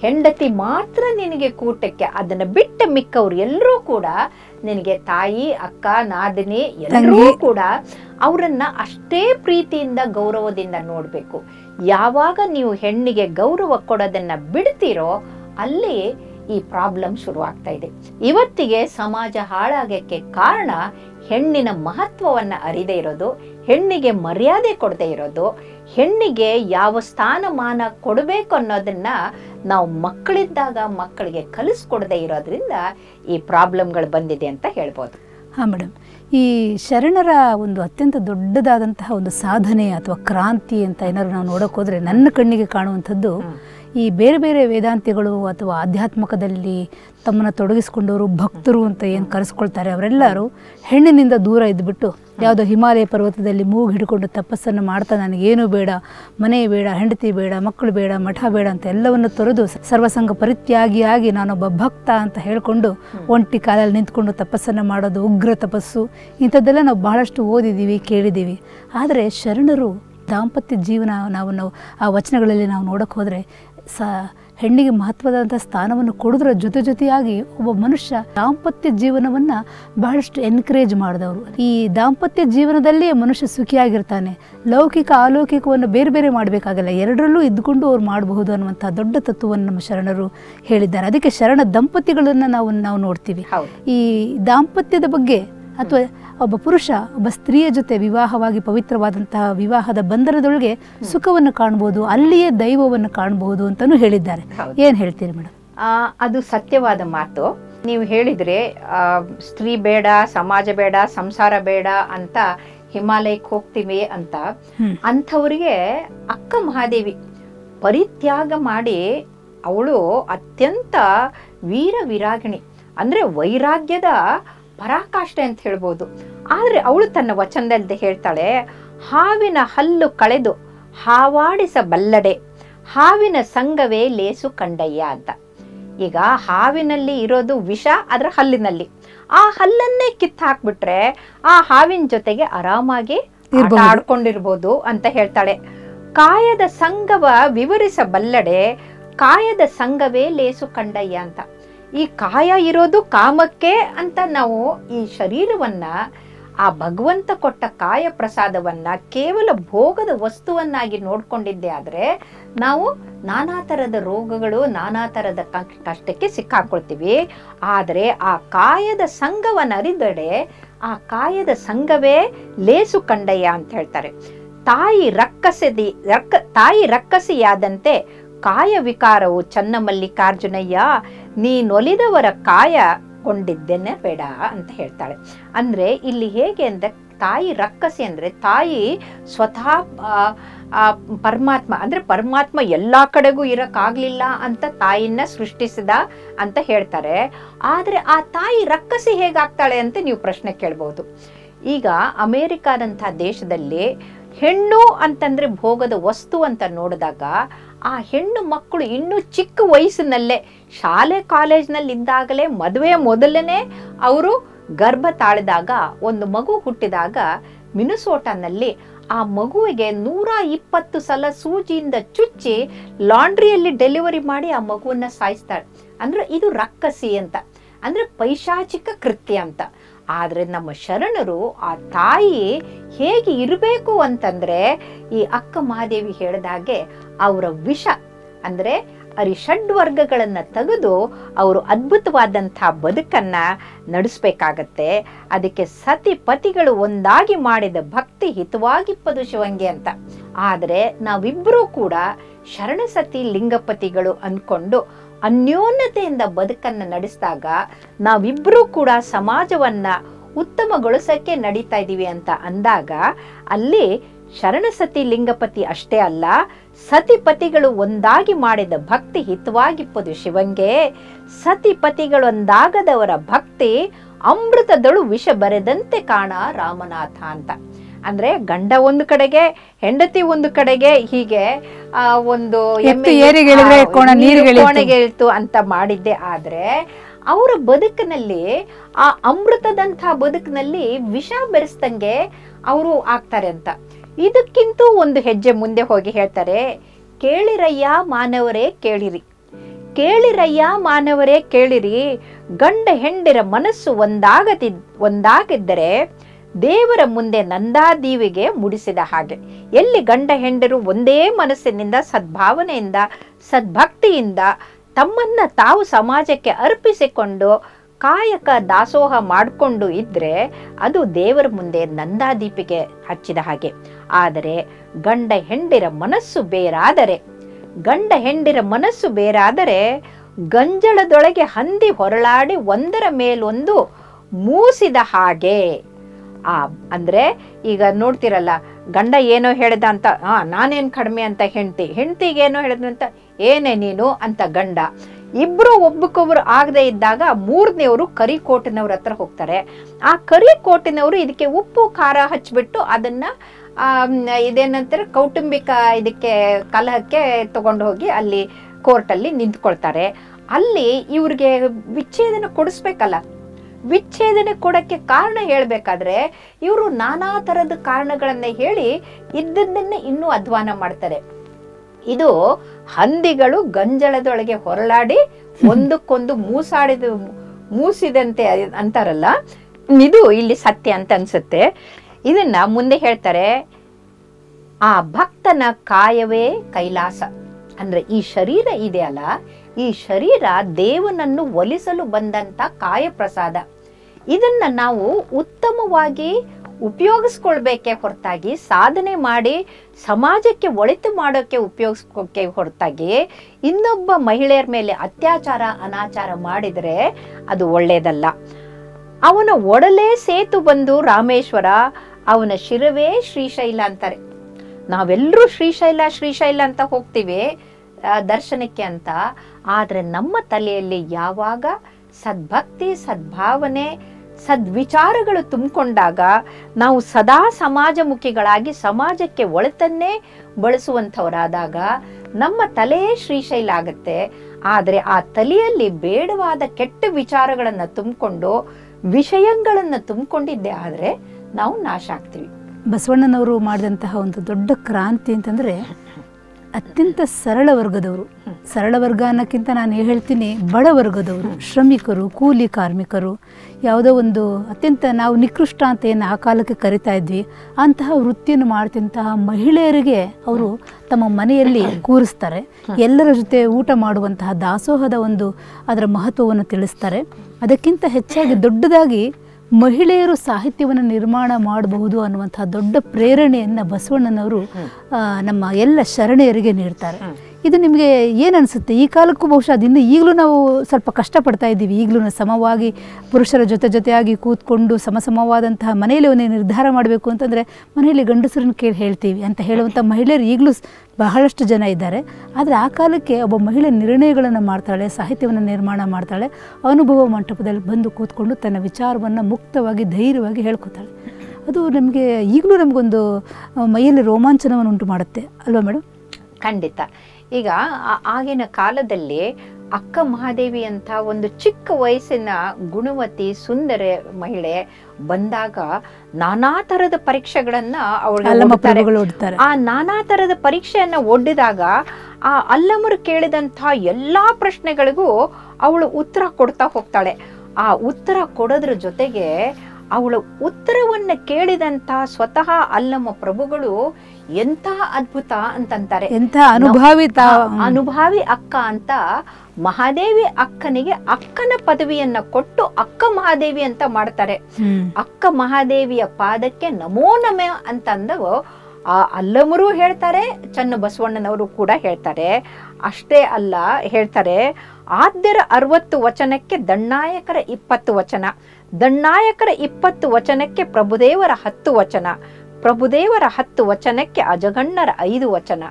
ಹೆಂಡತಿ ಮಾತ್ರ ನಿನಗೆ ಕೂಟಕ್ಕೆ ಅದನ್ನ ಬಿಟ್ಟ ಮಿಕ್ಕವ್ರು ಎಲ್ಲರೂ ಕೂಡ ನಿನಗೆ ತಾಯಿ ಅಕ್ಕ ನಾದಿನಿ ಎಲ್ಲರೂ
ತಂಗಿ.
ಕೂಡ ಅವರನ್ನ ಅಷ್ಟೇ ಪ್ರೀತಿಯಿಂದ ಗೌರವದಿಂದ ನೋಡಬೇಕು ಯಾವಾಗ ನೀವು ಹೆಣ್ಣಿಗೆ ಗೌರವ ಕೊಡೋದನ್ನ ಬಿಡ್ತೀರೋ ಅಲ್ಲಿ ಈ ಪ್ರಾಬ್ಲಮ್ ಶುರುವಾಗ್ತಾ ಇದೆ ಇವತ್ತಿಗೆ ಸಮಾಜ ಹಾಳಾಗಕ್ಕೆ ಕಾರಣ ಹೆಣ್ಣಿನ ಮಹತ್ವವನ್ನ ಅರಿದೇ ಇರೋದು ಹೆಣ್ಣಿಗೆ ಮರ್ಯಾದೆ ಕೊಡದೇ ಇರೋದು ಹೆಣ್ಣಿಗೆ ಯಾವ ಸ್ಥಾನಮಾನ ಕೊಡಬೇಕು ಅನ್ನೋದನ್ನ ನಾವು ಮಕ್ಕಳಿದ್ದಾಗ ಮಕ್ಕಳಿಗೆ ಕಲಿಸ್ಕೊಡದೇ ಇರೋದ್ರಿಂದ ಈ ಪ್ರಾಬ್ಲಮ್ಗಳು ಬಂದಿದೆ ಅಂತ ಹೇಳ್ಬೋದು
ಹಾಂ ಮೇಡಮ್ ಈ ಶರಣರ ಒಂದು ಅತ್ಯಂತ ದೊಡ್ಡದಾದಂತಹ ಒಂದು ಸಾಧನೆ ಅಥವಾ ಕ್ರಾಂತಿ ಅಂತ ಏನಾದ್ರು ನಾವು ನೋಡೋಕೆ ಹೋದರೆ ನನ್ನ ಕಣ್ಣಿಗೆ ಕಾಣುವಂಥದ್ದು ಈ ಬೇರೆ ಬೇರೆ ವೇದಾಂತಿಗಳು ಅಥವಾ ಆಧ್ಯಾತ್ಮಕದಲ್ಲಿ ತಮ್ಮನ್ನು ತೊಡಗಿಸ್ಕೊಂಡವರು ಭಕ್ತರು ಅಂತ ಏನು ಕರೆಸ್ಕೊಳ್ತಾರೆ ಅವರೆಲ್ಲರೂ ಹೆಣ್ಣಿನಿಂದ ದೂರ ಇದ್ದುಬಿಟ್ಟು ಯಾವುದೋ ಹಿಮಾಲಯ ಪರ್ವತದಲ್ಲಿ ಮೂಗು ಹಿಡ್ಕೊಂಡು ತಪಸ್ಸನ್ನು ಮಾಡ್ತಾ ನನಗೇನು ಬೇಡ ಮನೆ ಬೇಡ ಹೆಂಡತಿ ಬೇಡ ಮಕ್ಕಳು ಬೇಡ ಮಠ ಬೇಡ ಅಂತ ಎಲ್ಲವನ್ನು ತೊರೆದು ಸರ್ವಸಂಗ ಪರಿತ್ಯಾಗಿಯಾಗಿ ನಾನೊಬ್ಬ ಭಕ್ತ ಅಂತ ಹೇಳ್ಕೊಂಡು ಒಂಟಿ ಕಾಲಲ್ಲಿ ನಿಂತ್ಕೊಂಡು ತಪಸ್ಸನ್ನು ಮಾಡೋದು ಉಗ್ರ ತಪಸ್ಸು ಇಂಥದ್ದೆಲ್ಲ ನಾವು ಬಹಳಷ್ಟು ಓದಿದ್ದೀವಿ ಕೇಳಿದ್ದೀವಿ ಆದರೆ ಶರಣರು ದಾಂಪತ್ಯ ಜೀವನ ನಾವು ನಾವು ಆ ವಚನಗಳಲ್ಲಿ ನಾವು ನೋಡೋಕೆ ಹೋದರೆ ಸ ಹೆಣ್ಣಿಗೆ ಮಹತ್ವದಂಥ ಸ್ಥಾನವನ್ನು ಕೊಡೋದ್ರ ಜೊತೆ ಜೊತೆಯಾಗಿ ಒಬ್ಬ ಮನುಷ್ಯ ದಾಂಪತ್ಯ ಜೀವನವನ್ನು ಬಹಳಷ್ಟು ಎನ್ಕರೇಜ್ ಮಾಡಿದವರು ಈ ದಾಂಪತ್ಯ ಜೀವನದಲ್ಲಿ ಮನುಷ್ಯ ಸುಖಿಯಾಗಿರ್ತಾನೆ ಲೌಕಿಕ ಅಲೌಕಿಕವನ್ನು ಬೇರೆ ಬೇರೆ ಮಾಡಬೇಕಾಗಲ್ಲ ಎರಡರಲ್ಲೂ ಇದ್ದುಕೊಂಡು ಅವ್ರು ಮಾಡಬಹುದು ಅನ್ನುವಂಥ ದೊಡ್ಡ ತತ್ವವನ್ನು ನಮ್ಮ ಶರಣರು ಹೇಳಿದ್ದಾರೆ ಅದಕ್ಕೆ ಶರಣ ದಂಪತಿಗಳನ್ನು ನಾವು ನಾವು ನೋಡ್ತೀವಿ
ಹೌದು
ಈ ದಾಂಪತ್ಯದ ಬಗ್ಗೆ ಅಥವಾ ಒಬ್ಬ ಪುರುಷ ಒಬ್ಬ ಸ್ತ್ರೀಯ ಜೊತೆ ವಿವಾಹವಾಗಿ ಪವಿತ್ರವಾದಂತಹ ವಿವಾಹದ ಬಂಧನದೊಳಗೆ ಸುಖವನ್ನು ಕಾಣ್ಬೋದು ಅಲ್ಲಿಯೇ ದೈವವನ್ನು ಕಾಣಬಹುದು ಅಂತಲೂ ಹೇಳಿದ್ದಾರೆ
ಹೌದು.
ಏನು ಹೇಳ್ತೀರಿ ಮೇಡಮ್
ಆ, ಅದು ಸತ್ಯವಾದ ಮಾತು ನೀವು ಹೇಳಿದ್ರೆ ಆ, ಸ್ತ್ರೀ ಬೇಡ ಸಮಾಜ ಬೇಡ ಸಂಸಾರ ಬೇಡ ಅಂತ ಹಿಮಾಲಯಕ್ಕೆ ಹೋಗ್ತೀವಿ ಅಂತ
ಹ್ಮ್.
ಅಂಥವ್ರಿಗೆ ಅಕ್ಕ ಮಹಾದೇವಿ ಪರಿತ್ಯಾಗ ಮಾಡಿ ಅವಳು ಅತ್ಯಂತ ವೀರ ವಿರಾಗಿಣಿ ಅಂದ್ರೆ ವೈರಾಗ್ಯದ ಪರಾಕಾಷ್ಠೆ ಅಂತ ಹೇಳ್ಬೋದು ಆದ್ರೆ ಅವಳು ತನ್ನ ವಚನದಲ್ಲಿ ಹೇಳ್ತಾಳೆ ಹಾವಿನ ಹಲ್ಲು ಕಳೆದು ಹಾವಾಡಿಸಬಲ್ಲಡೆ ಹಾವಿನ ಸಂಘವೇ ಲೇಸು ಕಂಡಯ್ಯ ಅಂತ ಈಗ ಹಾವಿನಲ್ಲಿ ಇರೋದು ವಿಷ ಅದರ ಹಲ್ಲಿನಲ್ಲಿ ಆ ಹಲ್ಲನ್ನೇ ಕಿತ್ತು ಹಾಕ್ಬಿಟ್ರೆ ಆ ಹಾವಿನ ಜೊತೆಗೆ ಆರಾಮಾಗಿ ಆಟ
ಇರ್ಬಹುದು.
ಆಡ್ಕೊಂಡಿರ್ಬೋದು ಅಂತ ಹೇಳ್ತಾಳೆ ಕಾಯದ ಸಂಘವ ವಿವರಿಸಬಲ್ಲಡೆ ಕಾಯದ ಸಂಘವೇ ಲೇಸು ಕಂಡಯ್ಯ ಅಂತ ಈ ಕಾಯ ಇರೋದು ಕಾಮಕ್ಕೆ ಅಂತ ನಾವು ಈ ಶರೀರವನ್ನ ಆ ಭಗವಂತ ಕೊಟ್ಟ ಕಾಯ ಪ್ರಸಾದವನ್ನ ಕೇವಲ ಭೋಗದ ವಸ್ತುವನ್ನಾಗಿ ನೋಡ್ಕೊಂಡಿದ್ದೆ ಆದ್ರೆ ನಾವು ನಾನಾ ಥರದ ರೋಗಗಳು ನಾನಾ ಥರದ ಕ- ಕಷ್ಟಕ್ಕೆ ಸಿಕ್ಕಾಕೊಳ್ತೀವಿ ಆದರೆ ಆ ಕಾಯದ ಸಂಘವನ್ನು ಅರಿದಡೆ ಆ ಕಾಯದ ಸಂಘವೇ ಲೇಸು ಕಂಡಯ್ಯ ಅಂತ ಹೇಳ್ತಾರೆ ತಾಯಿ ರಕ್ಕಸದಿ ರಕ್ಕ ತಾಯಿ ರಕ್ಕಸಿಯಾದಂತೆ ಕಾಯ ವಿಕಾರವು ಚನ್ನಮಲ್ಲಿಕಾರ್ಜುನಯ್ಯ ನೀನೊಲಿದವರ ಕಾಯ ಕೊಂಡಿದ್ದೇನೆ ಬೇಡ ಅಂತ ಹೇಳ್ತಾಳೆ ಅಂದ್ರೆ ಇಲ್ಲಿ ಹೇಗೆ ಅಂದ್ರೆ ತಾಯಿ ರಕ್ಕಸಿ ಅಂದ್ರೆ ತಾಯಿ ಸ್ವತಃ ಆ, ಆ ಪರಮಾತ್ಮ ಅಂದ್ರೆ ಪರಮಾತ್ಮ ಎಲ್ಲಾ ಕಡೆಗೂ ಇರಕ್ಕಾಗ್ಲಿಲ್ಲ ಅಂತ ತಾಯಿನ ಸೃಷ್ಟಿಸಿದ ಅಂತ ಹೇಳ್ತಾರೆ ಆದ್ರೆ ಆ ತಾಯಿ ರಕ್ಕಸಿ ಹೇಗಾಗ್ತಾಳೆ ಅಂತ ನೀವು ಪ್ರಶ್ನೆ ಕೇಳ್ಬಹುದು ಈಗ ಅಮೇರಿಕಾದಂಥ ದೇಶದಲ್ಲಿ ಹೆಣ್ಣು ಅಂತಂದ್ರೆ ಭೋಗದ ವಸ್ತು ಅಂತ ನೋಡಿದಾಗ ಆ ಹೆಣ್ಣು ಮಕ್ಕಳು ಇನ್ನೂ ಚಿಕ್ಕ ವಯಸ್ಸಿನಲ್ಲೇ ಶಾಲೆ ಕಾಲೇಜ್ನಲ್ಲಿ ಇದ್ದಾಗಲೇ ಮದುವೆ ಮೊದಲನೇ ಅವರು ಗರ್ಭ ತಾಳಿದಾಗ ಒಂದು ಮಗು ಹುಟ್ಟಿದಾಗ ಮಿನುಸೋಟನಲ್ಲಿ ಆ ಮಗುವಿಗೆ ನೂರ ಇಪ್ಪತ್ತು ಸಲ ಸೂಜಿಯಿಂದ ಚುಚ್ಚಿ ಲಾಂಡ್ರಿಯಲ್ಲಿ ಡೆಲಿವರಿ ಮಾಡಿ ಆ ಮಗುವನ್ನ ಸಾಯಿಸ್ತಾಳೆ ಅಂದ್ರೆ ಇದು ರಕ್ಕಸಿ ಅಂತ ಅಂದ್ರೆ ಪೈಶಾಚಿಕ ಕೃತ್ಯ ಅಂತ ಆದ್ರೆ ನಮ್ಮ ಶರಣರು ಆ ತಾಯಿ ಹೇಗೆ ಇರಬೇಕು ಅಂತಂದ್ರೆ ಈ ಅಕ್ಕ ಮಹಾದೇವಿ ಹೇಳಿದಾಗೆ ಅವರ ವಿಷ ಅಂದ್ರೆ ಅರಿಷಡ್ ವರ್ಗಗಳನ್ನ ತೆಗೆದು ಅವರು ಅದ್ಭುತವಾದಂಥ ಬದುಕನ್ನ ನಡೆಸ್ಬೇಕಾಗತ್ತೆ ಅದಕ್ಕೆ ಸತಿ ಪತಿಗಳು ಒಂದಾಗಿ ಮಾಡಿದ ಭಕ್ತಿ ಹಿತವಾಗಿಪ್ಪದು ಶಿವಂಗೆ ಅಂತ ಆದರೆ ನಾವಿಬ್ಬರೂ ಕೂಡ ಶರಣಸತಿ ಲಿಂಗಪತಿಗಳು ಅನ್ಕೊಂಡು ಅನ್ಯೋನ್ಯತೆಯಿಂದ ಬದುಕನ್ನ ನಡೆಸಿದಾಗ ನಾವಿಬ್ಬರೂ ಕೂಡ ಸಮಾಜವನ್ನ ಉತ್ತಮಗೊಳಿಸಕ್ಕೆ ನಡೀತಾ ಇದ್ದೀವಿ ಅಂತ ಅಂದಾಗ ಅಲ್ಲಿ ಶರಣಸತಿ ಲಿಂಗಪತಿ ಅಷ್ಟೇ ಅಲ್ಲ ಸತಿಪತಿಗಳು ಒಂದಾಗಿ ಮಾಡಿದ ಭಕ್ತಿ ಹಿತವಾಗಿಪ್ಪದು ಶಿವಂಗೆ ಸತಿಪತಿಗಳೊಂದಾಗದವರ ಭಕ್ತಿ ಅಮೃತದಳು ವಿಷ ಬರೆದಂತೆ ಕಾಣ ರಾಮನಾಥ ಅಂತ ಅಂದ್ರೆ ಗಂಡ ಒಂದು ಕಡೆಗೆ ಹೆಂಡತಿ ಒಂದು ಕಡೆಗೆ ಹೀಗೆ ಆ ಒಂದು
ಎತ್ತು ಏರಿಗಿಳಿದ್ರೆ
ಆ,
ಕೋಣ ನೀರಿಗಿಳಿತು.
ಕೋಣೆಗೆ ಇಳ್ತು ಅಂತ ಮಾಡಿದ್ದೆ ಆದ್ರೆ ಅವರ ಬದುಕಿನಲ್ಲಿ ಆ ಅಮೃತದಂಥ ಬದುಕಿನಲ್ಲಿ ವಿಷ ಬೆರೆಸ್ದಂಗೆ ಅವರು ಆಗ್ತಾರೆ ಅಂತ ಇದಕ್ಕಿಂತೂ ಒಂದು ಹೆಜ್ಜೆ ಮುಂದೆ ಹೋಗಿ ಹೇಳ್ತಾರೆ ಕೇಳಿರಯ್ಯ ಮಾನವರೇ ಕೇಳಿರಿ ಕೇಳಿರಯ್ಯ ಮಾನವರೇ ಕೇಳಿರಿ ಗಂಡ ಹೆಂಡಿರ ಮನಸ್ಸು ಒಂದಾಗದಿದ್ ಒಂದಾಗಿದ್ದರೆ ದೇವರ ಮುಂದೆ ನಂದಾದೀವಿಗೆ ಮುಡಿಸಿದ ಹಾಗೆ ಎಲ್ಲಿ ಗಂಡ ಹೆಂಡರು ಒಂದೇ ಮನಸ್ಸಿನಿಂದ ಸದ್ಭಾವನೆಯಿಂದ ಸದ್ಭಕ್ತಿಯಿಂದ ತಮ್ಮನ್ನ ತಾವು ಸಮಾಜಕ್ಕೆ ಅರ್ಪಿಸಿಕೊಂಡು ಕಾಯಕ ದಾಸೋಹ ಮಾಡಿಕೊಂಡು ಇದ್ರೆ ಅದು ದೇವರ ಮುಂದೆ ನಂದಾದೀಪಿಗೆ ಹಚ್ಚಿದ ಹಾಗೆ ಆದರೆ ಗಂಡ ಹೆಂಡಿರ ಮನಸ್ಸು ಬೇರಾದರೆ ಗಂಡ ಹೆಂಡಿರ ಮನಸ್ಸು ಬೇರಾದರೆ ಗಂಜಳದೊಳಗೆ ಹಂದಿ ಹೊರಳಾಡಿ ಒಂದರ ಮೇಲೊಂದು ಮೂಸಿದ ಹಾಗೆ ಆ ಅಂದ್ರೆ ಈಗ ನೋಡ್ತಿರಲ್ಲ ಗಂಡ ಏನೋ ಹೇಳ್ದ ಅಂತ ಹಾ ನಾನೇನ್ ಕಡಿಮೆ ಅಂತ ಹೆಂಡತಿ ಹೆಂಡತಿಗೆ ಏನೋ ಹೇಳಿದಂತ ಏನೇ ನೀನು ಅಂತ ಗಂಡ ಇಬ್ರು ಒಬ್ಬಕ್ಕೊಬ್ರು ಆಗದೆ ಇದ್ದಾಗ ಮೂರನೇವರು ಕರಿಕೋಟಿನವ್ರ ಹತ್ರ ಹೋಗ್ತಾರೆ ಆ ಕರಿಕೋಟಿನವರು ಇದಕ್ಕೆ ಉಪ್ಪು ಖಾರ ಹಚ್ಬಿಟ್ಟು ಅದನ್ನ ಆ, ಮ್, ಇದೇನಂತಾರೆ ಕೌಟುಂಬಿಕ ಇದಕ್ಕೆ ಕಲಹಕ್ಕೆ ತಗೊಂಡು ಹೋಗಿ ಅಲ್ಲಿ ಕೋರ್ಟಲ್ಲಿ ನಿಂತ್ಕೊಳ್ತಾರೆ ಅಲ್ಲಿ ಇವ್ರಿಗೆ ವಿಚ್ಛೇದನ ಕೊಡಿಸ್ಬೇಕಲ್ಲ ವಿಚ್ಛೇದನ ಕೊಡಕ್ಕೆ ಕಾರಣ ಹೇಳ್ಬೇಕಾದ್ರೆ ಇವರು ನಾನಾ ತರದ ಕಾರಣಗಳನ್ನ ಹೇಳಿ ಇದ್ದದ್ದನ್ನೇ ಇನ್ನೂ ಅಧ್ವಾನ ಮಾಡ್ತಾರೆ ಇದು ಹಂದಿಗಳು ಗಂಜಳದೊಳಗೆ ಹೊರಳಾಡಿ ಒಂದಕ್ಕೊಂದು ಮೂಸಾಡಿದ ಮೂಸಿದಂತೆ ಅಂತಾರಲ್ಲ ಇದು ಇಲ್ಲಿ ಸತ್ಯ ಅಂತ ಅನ್ಸುತ್ತೆ ಇದನ್ನ ಮುಂದೆ ಹೇಳ್ತಾರೆ ಆ ಭಕ್ತನ ಕಾಯವೇ ಕೈಲಾಸ ಅಂದ್ರೆ ಈ ಶರೀರ ಇದೆಯಲ್ಲ ಈ ಶರೀರ ದೇವನನ್ನು ಒಲಿಸಲು ಬಂದಂತ ಕಾಯ ಪ್ರಸಾದ ಇದನ್ನ ನಾವು ಉತ್ತಮವಾಗಿ ಉಪಯೋಗಿಸ್ಕೊಳ್ಬೇಕೆ ಹೊರತಾಗಿ ಸಾಧನೆ ಮಾಡಿ ಸಮಾಜಕ್ಕೆ ಒಳಿತು ಮಾಡೋಕ್ಕೆ ಉಪಯೋಗಿಸ್ಕೋಕೆ ಹೊರತಾಗಿ ಇನ್ನೊಬ್ಬ ಮಹಿಳೆಯರ ಮೇಲೆ ಅತ್ಯಾಚಾರ ಅನಾಚಾರ ಮಾಡಿದರೆ ಅದು ಒಳ್ಳೆಯದಲ್ಲ ಅವನ ಒಡಲೇ ಸೇತು ಬಂದು ರಾಮೇಶ್ವರ ಅವನ ಶಿರವೇ ಶ್ರೀಶೈಲ ಅಂತಾರೆ ನಾವೆಲ್ಲರೂ ಶ್ರೀಶೈಲ ಶ್ರೀಶೈಲ ಅಂತ ಹೋಗ್ತೀವಿ ಆ, ದರ್ಶನಕ್ಕೆ ಅಂತ ಆದರೆ ನಮ್ಮ ತಲೆಯಲ್ಲಿ ಯಾವಾಗ ಸದ್ಭಕ್ತಿ ಸದ್ಭಾವನೆ ಸದ್ವಿಚಾರಗಳು ತುಂಬಿಕೊಂಡಾಗ ನಾವು ಸದಾ ಸಮಾಜಮುಖಿಗಳಾಗಿ ಸಮಾಜಕ್ಕೆ ಒಳಿತನ್ನೇ ಬಳಸುವಂಥವರಾದಾಗ ನಮ್ಮ ತಲೆಯೇ ಶ್ರೀಶೈಲ ಆಗುತ್ತೆ ಆದರೆ ಆ ತಲೆಯಲ್ಲಿ ಬೇಡವಾದ ಕೆಟ್ಟ ವಿಚಾರಗಳನ್ನು ತುಂಬಿಕೊಂಡು ವಿಷಯಗಳನ್ನು ತುಂಬಿಕೊಂಡಿದ್ದೆ ಆದರೆ ನಾವು ನಾಶ ಆಗ್ತೀವಿ
ಬಸವಣ್ಣನವರು ಮಾಡಿದಂತಹ ಒಂದು ದೊಡ್ಡ ಕ್ರಾಂತಿ ಅಂತಂದರೆ ಅತ್ಯಂತ ಸರಳ ವರ್ಗದವರು ಸರಳ ವರ್ಗ ಅನ್ನೋಕ್ಕಿಂತ ನಾನು ಹೇಳ್ತೀನಿ ಬಡ ವರ್ಗದವರು ಶ್ರಮಿಕರು ಕೂಲಿ ಕಾರ್ಮಿಕರು ಯಾವುದೋ ಒಂದು ಅತ್ಯಂತ ನಾವು ನಿಕೃಷ್ಟ ಅಂತ ಏನು ಆ ಕಾಲಕ್ಕೆ ಕರಿತಾ ಇದ್ವಿ ಅಂತಹ ವೃತ್ತಿಯನ್ನು ಮಾಡ್ತಿಂತಹ ಮಹಿಳೆಯರಿಗೆ ಅವರು ತಮ್ಮ ಮನೆಯಲ್ಲಿ ಕೂರಿಸ್ತಾರೆ ಎಲ್ಲರ ಜೊತೆ ಊಟ ಮಾಡುವಂತಹ ದಾಸೋಹದ ಒಂದು ಅದರ ಮಹತ್ವವನ್ನು ತಿಳಿಸ್ತಾರೆ ಅದಕ್ಕಿಂತ ಹೆಚ್ಚಾಗಿ ದೊಡ್ಡದಾಗಿ ಮಹಿಳೆಯರು ಸಾಹಿತ್ಯವನ್ನು ನಿರ್ಮಾಣ ಮಾಡಬಹುದು ಅನ್ನುವಂತಹ ದೊಡ್ಡ ಪ್ರೇರಣೆಯನ್ನು ಬಸವಣ್ಣನವರು ಆ, ನಮ್ಮ ಎಲ್ಲ ಶರಣೆಯರಿಗೆ ನೀಡ್ತಾರೆ ಇದು ನಿಮಗೆ ಏನು ಅನಿಸುತ್ತೆ ಈ ಕಾಲಕ್ಕೂ ಬಹುಶಃ ಅದಿನ್ನು ಈಗಲೂ ನಾವು ಸ್ವಲ್ಪ ಕಷ್ಟಪಡ್ತಾ ಇದ್ದೀವಿ ಈಗಲೂ ಸಮವಾಗಿ ಪುರುಷರ ಜೊತೆ ಜೊತೆಯಾಗಿ ಕೂತ್ಕೊಂಡು ಸಮಸಮವಾದಂತಹ ಮನೆಯಲ್ಲಿ ಒಂದು ನಿರ್ಧಾರ ಮಾಡಬೇಕು ಅಂತಂದರೆ ಮನೆಯಲ್ಲಿ ಗಂಡಸರನ್ನ ಕೇಳಿ ಹೇಳ್ತೀವಿ ಅಂತ ಹೇಳುವಂಥ ಮಹಿಳೆಯರು ಈಗಲೂ ಸ್- ಬಹಳಷ್ಟು ಜನ ಇದ್ದಾರೆ ಆದರೆ ಆ ಕಾಲಕ್ಕೆ ಒಬ್ಬ ಮಹಿಳೆ ನಿರ್ಣಯಗಳನ್ನು ಮಾಡ್ತಾಳೆ ಸಾಹಿತ್ಯವನ್ನು ನಿರ್ಮಾಣ ಮಾಡ್ತಾಳೆ ಅನುಭವ ಮಂಟಪದಲ್ಲಿ ಬಂದು ಕೂತ್ಕೊಂಡು ತನ್ನ ವಿಚಾರವನ್ನು ಮುಕ್ತವಾಗಿ ಧೈರ್ಯವಾಗಿ ಹೇಳ್ಕೊತಾಳೆ ಅದು ನಮಗೆ ಈಗಲೂ ನಮಗೊಂದು ಆ, ಮೈಯಲ್ಲಿ ರೋಮಾಂಚನವನ್ನು ಉಂಟು ಮಾಡುತ್ತೆ ಅಲ್ವಾ ಮೇಡಮ್
ಖಂಡಿತ ಈಗ ಆ- ಆಗಿನ ಕಾಲದಲ್ಲಿ ಅಕ್ಕ ಮಹಾದೇವಿ ಅಂತ ಒಂದು ಚಿಕ್ಕ ವಯಸ್ಸಿನ ಗುಣವತಿ ಸುಂದರ ಮಹಿಳೆ ಬಂದಾಗ ನಾನಾ ತರದ ಪರೀಕ್ಷೆಗಳನ್ನ ಅವಳಿಗೆ
ಅಲ್ಲಮ್ಮ
ಒಡ್ತಾರೆ.
ಪ್ರಭುಗಳು ಹೊಡ್ತಾರೆ
ಆ ನಾನಾ ತರದ ಪರೀಕ್ಷೆಯನ್ನ ಒಡ್ಡಿದಾಗ ಆ ಅಲ್ಲಮರು ಕೇಳಿದಂತಹ ಎಲ್ಲಾ ಪ್ರಶ್ನೆಗಳಿಗೂ ಅವಳು ಉತ್ತರ ಕೊಡ್ತಾ ಹೋಗ್ತಾಳೆ ಆ ಉತ್ತರ ಕೊಡೋದ್ರ ಜೊತೆಗೆ ಅವಳ ಉತ್ತರವನ್ನ ಕೇಳಿದಂತ ಸ್ವತಃ ಅಲ್ಲಮ್ಮ ಪ್ರಭುಗಳು ಎಂತ ಅದ್ಭುತ ಅಂತಂತಾರೆ
ಎಂಥ ಅನುಭಾವಿತ
ಆ ಅನುಭಾವಿ ಅಕ್ಕ ಅಂತ ಮಹಾದೇವಿ ಅಕ್ಕನಿಗೆ ಅಕ್ಕನ ಪದವಿಯನ್ನ ಕೊಟ್ಟು ಅಕ್ಕ ಮಹಾದೇವಿ ಅಂತ ಮಾಡ್ತಾರೆ
ಹ್ಮ್.
ಅಕ್ಕ ಮಹಾದೇವಿಯ ಪಾದಕ್ಕೆ ನಮೋ ನಮ ಅಂತಂದು ಆ ಅಲ್ಲಮರು ಹೇಳ್ತಾರೆ ಚನ್ನ ಬಸವಣ್ಣನವರು ಕೂಡ ಹೇಳ್ತಾರೆ ಅಷ್ಟೇ ಅಲ್ಲ ಹೇಳ್ತಾರೆ ಆದ್ಯರ ಅರವತ್ತು ವಚನಕ್ಕೆ ದಣ್ಣಾಯಕರ ಇಪ್ಪತ್ತು ವಚನ ದಣ್ಣಾಯಕರ ಇಪ್ಪತ್ತು ವಚನಕ್ಕೆ ಪ್ರಭುದೇವರ ಹತ್ತು ವಚನ ಪ್ರಭುದೇವರ ಹತ್ತು ವಚನಕ್ಕೆ ಅಜಗಣ್ಣರ ಐದು ವಚನ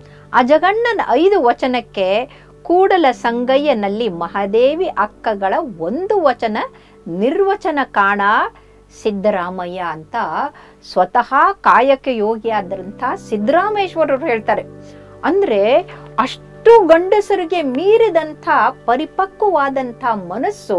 ಅಜಗಣ್ಣನ ಐದು ವಚನಕ್ಕೆ ಕೂಡಲ ಸಂಗಯ್ಯನಲ್ಲಿ ಮಹಾದೇವಿ ಅಕ್ಕಗಳ ಒಂದು ವಚನ ನಿರ್ವಚನ ಕಾಣ ಸಿದ್ದರಾಮಯ್ಯ ಅಂತ ಸ್ವತಃ ಕಾಯಕ ಯೋಗಿಯಾದಂಥ ಸಿದ್ದರಾಮೇಶ್ವರರು ಹೇಳ್ತಾರೆ ಅಂದ್ರೆ ಅಷ್ಟು ಗಂಡಸರಿಗೆ ಮೀರಿದಂಥ ಪರಿಪಕ್ವವಾದಂಥ ಮನಸ್ಸು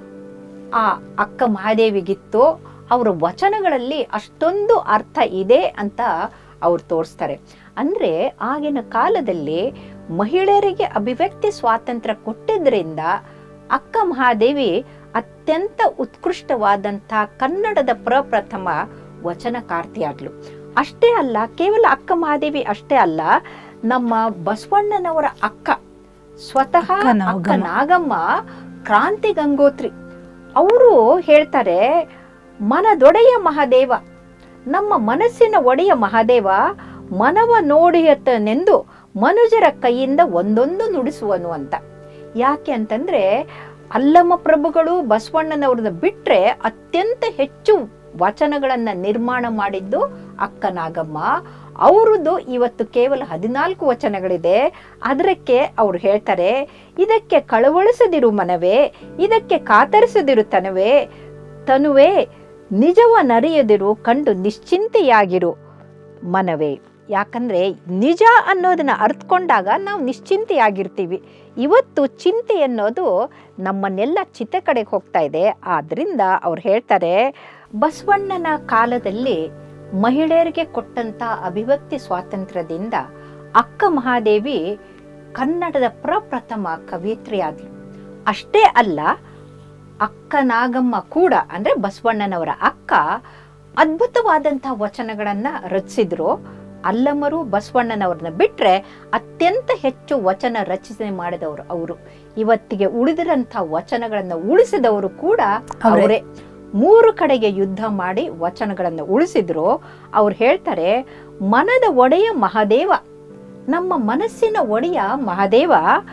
ಆ ಅಕ್ಕ ಮಹಾದೇವಿಗಿತ್ತು ಅವರ ವಚನಗಳಲ್ಲಿ ಅಷ್ಟೊಂದು ಅರ್ಥ ಇದೆ ಅಂತ ಅವ್ರು ತೋರಿಸ್ತಾರೆ ಅಂದ್ರೆ ಆಗಿನ ಕಾಲದಲ್ಲಿ ಮಹಿಳೆಯರಿಗೆ ಅಭಿವ್ಯಕ್ತಿ ಸ್ವಾತಂತ್ರ್ಯ ಕೊಟ್ಟಿದ್ರಿಂದ ಅಕ್ಕ ಮಹಾದೇವಿ ಅತ್ಯಂತ ಉತ್ಕೃಷ್ಟವಾದಂಥ ಕನ್ನಡದ ಪ್ರಪ್ರಥಮ ವಚನಕಾರ್ತಿಯಾದ್ಲು ಅಷ್ಟೇ ಅಲ್ಲ ಕೇವಲ ಅಕ್ಕ ಮಹಾದೇವಿ ಅಷ್ಟೇ ಅಲ್ಲ ನಮ್ಮ ಬಸವಣ್ಣನವರ ಅಕ್ಕ ಸ್ವತಃ
ಅಕ್ಕ ನಾಗಮ್ಮ.
ಅಕ್ಕ ನಾಗಮ್ಮ ಕ್ರಾಂತಿ ಗಂಗೋತ್ರಿ ಅವರು ಹೇಳ್ತಾರೆ ಮನದೊಡೆಯ ಮಹಾದೇವ ನಮ್ಮ ಮನಸ್ಸಿನ ಒಡೆಯ ಮಹಾದೇವ ಮನವ ನೋಡಿಯತನೆಂದು ಮನುಜರ ಕೈಯಿಂದ ಒಂದೊಂದು ನುಡಿಸುವನು ಅಂತ ಯಾಕೆ ಅಂತಂದ್ರೆ ಅಲ್ಲಮ ಪ್ರಭುಗಳು ಬಸವಣ್ಣನವ್ರನ್ನ ಬಿಟ್ರೆ ಅತ್ಯಂತ ಹೆಚ್ಚು ವಚನಗಳನ್ನ ನಿರ್ಮಾಣ ಮಾಡಿದ್ದು ಅಕ್ಕ ನಾಗಮ್ಮ ಅವರದ್ದು ಇವತ್ತು ಕೇವಲ ಹದಿನಾಲ್ಕು ವಚನಗಳಿದೆ ಅದಕ್ಕೆ ಅವ್ರು ಹೇಳ್ತಾರೆ ಇದಕ್ಕೆ ಕಳವಳಿಸದಿರು ಮನವೇ ಇದಕ್ಕೆ ಕಾತರಿಸದಿರು ತನವೇ ತನುವೇ ನಿಜವ ನರಿಯದಿರು ಕಂಡು ನಿಶ್ಚಿಂತೆಯಾಗಿರು ಮನವೇ ಯಾಕಂದ್ರೆ ನಿಜ ಅನ್ನೋದನ್ನ ಅರ್ಥಕೊಂಡಾಗ ನಾವು ನಿಶ್ಚಿಂತೆಯಾಗಿರ್ತೀವಿ ಇವತ್ತು ಚಿಂತೆ ಅನ್ನೋದು ನಮ್ಮನ್ನೆಲ್ಲ ಚಿತ್ತ ಕಡೆಗೆ ಹೋಗ್ತಾ ಇದೆ ಆದ್ರಿಂದ ಅವ್ರು ಹೇಳ್ತಾರೆ ಬಸವಣ್ಣನ ಕಾಲದಲ್ಲಿ ಮಹಿಳೆಯರಿಗೆ ಕೊಟ್ಟಂತ ಅಭಿವ್ಯಕ್ತಿ ಸ್ವಾತಂತ್ರ್ಯದಿಂದ ಅಕ್ಕ ಮಹಾದೇವಿ ಕನ್ನಡದ ಪ್ರಪ್ರಥಮ ಕವಿಯತ್ರಿಯಾದ್ಲು ಅಷ್ಟೇ ಅಲ್ಲ ಅಕ್ಕ ನಾಗಮ್ಮ ಕೂಡ ಅಂದ್ರೆ ಬಸವಣ್ಣನವರ ಅಕ್ಕ ಅದ್ಭುತವಾದಂತಹ ವಚನಗಳನ್ನ ರಚಿಸಿದ್ರು ಅಲ್ಲಮರು ಬಸವಣ್ಣನವ್ರನ್ನ ಬಿಟ್ರೆ ಅತ್ಯಂತ ಹೆಚ್ಚು ವಚನ ರಚನೆ ಮಾಡಿದವರು ಅವರು ಇವತ್ತಿಗೆ ಉಳಿದಿರಂಥ ವಚನಗಳನ್ನ ಉಳಿಸಿದವರು ಕೂಡ
ಅವ್ರೇ.
ಅವರೇ ಮೂರು ಕಡೆಗೆ ಯುದ್ಧ ಮಾಡಿ ವಚನಗಳನ್ನು ಉಳಿಸಿದ್ರು ಅವ್ರು ಹೇಳ್ತಾರೆ ಮನದ ಒಡೆಯ ಮಹಾದೇವ ನಮ್ಮ ಮನಸ್ಸಿನ ಒಡೆಯ ಮಹಾದೇವ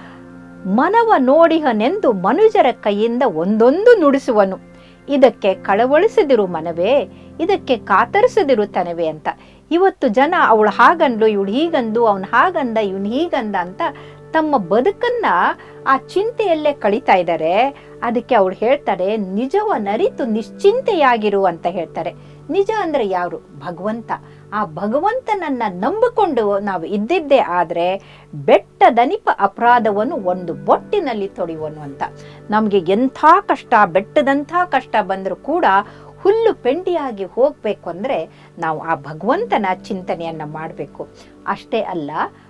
ಮನವ ನೋಡಿಹನೆಂದು ಮನುಜರ ಕೈಯಿಂದ ಒಂದೊಂದು ನುಡಿಸುವನು ಇದಕ್ಕೆ ಕಳವಳಿಸದಿರು ಮನವೇ ಇದಕ್ಕೆ ಕಾತರಿಸದಿರು ತನವೇ ಅಂತ ಇವತ್ತು ಜನ ಅವಳು ಹಾಗಂದ್ಲು ಇವಳು ಹೀಗಂದು ಅವನು ಹಾಗಂದ ಇವನು ಹೀಗಂದ ಅಂತ ತಮ್ಮ ಬದುಕನ್ನ ಆ ಚಿಂತೆಯಲ್ಲೇ ಕಳೀತಾ ಇದ್ದಾರೆ ಅದಕ್ಕೆ ಅವ್ರು ಹೇಳ್ತಾರೆ ನಿಜವ ನರಿತು ನಿಶ್ಚಿಂತೆಯಾಗಿರು ಅಂತ ಹೇಳ್ತಾರೆ ನಿಜ ಅಂದ್ರೆ ಯಾರು ಭಗವಂತ ಆ ಭಗವಂತನನ್ನ ನಂಬಿಕೊಂಡು ನಾವು ಇದ್ದಿದ್ದೇ ಆದ್ರೆ ಬೆಟ್ಟದನಿಪ ಅಪರಾಧವನ್ನು ಒಂದು ಬೊಟ್ಟಿನಲ್ಲಿ ತೊಳೆಯುವನು ಅಂತ ನಮಗೆ ಎಂಥ ಕಷ್ಟ ಬೆಟ್ಟದಂಥ ಕಷ್ಟ ಬಂದರೂ ಕೂಡ ಹುಲ್ಲು ಪೆಂಡಿಯಾಗಿ ಹೋಗ್ಬೇಕು ಅಂದ್ರೆ ನಾವು ಆ ಭಗವಂತನ ಚಿಂತನೆಯನ್ನ ಮಾಡಬೇಕು ಅಷ್ಟೇ ಅಲ್ಲ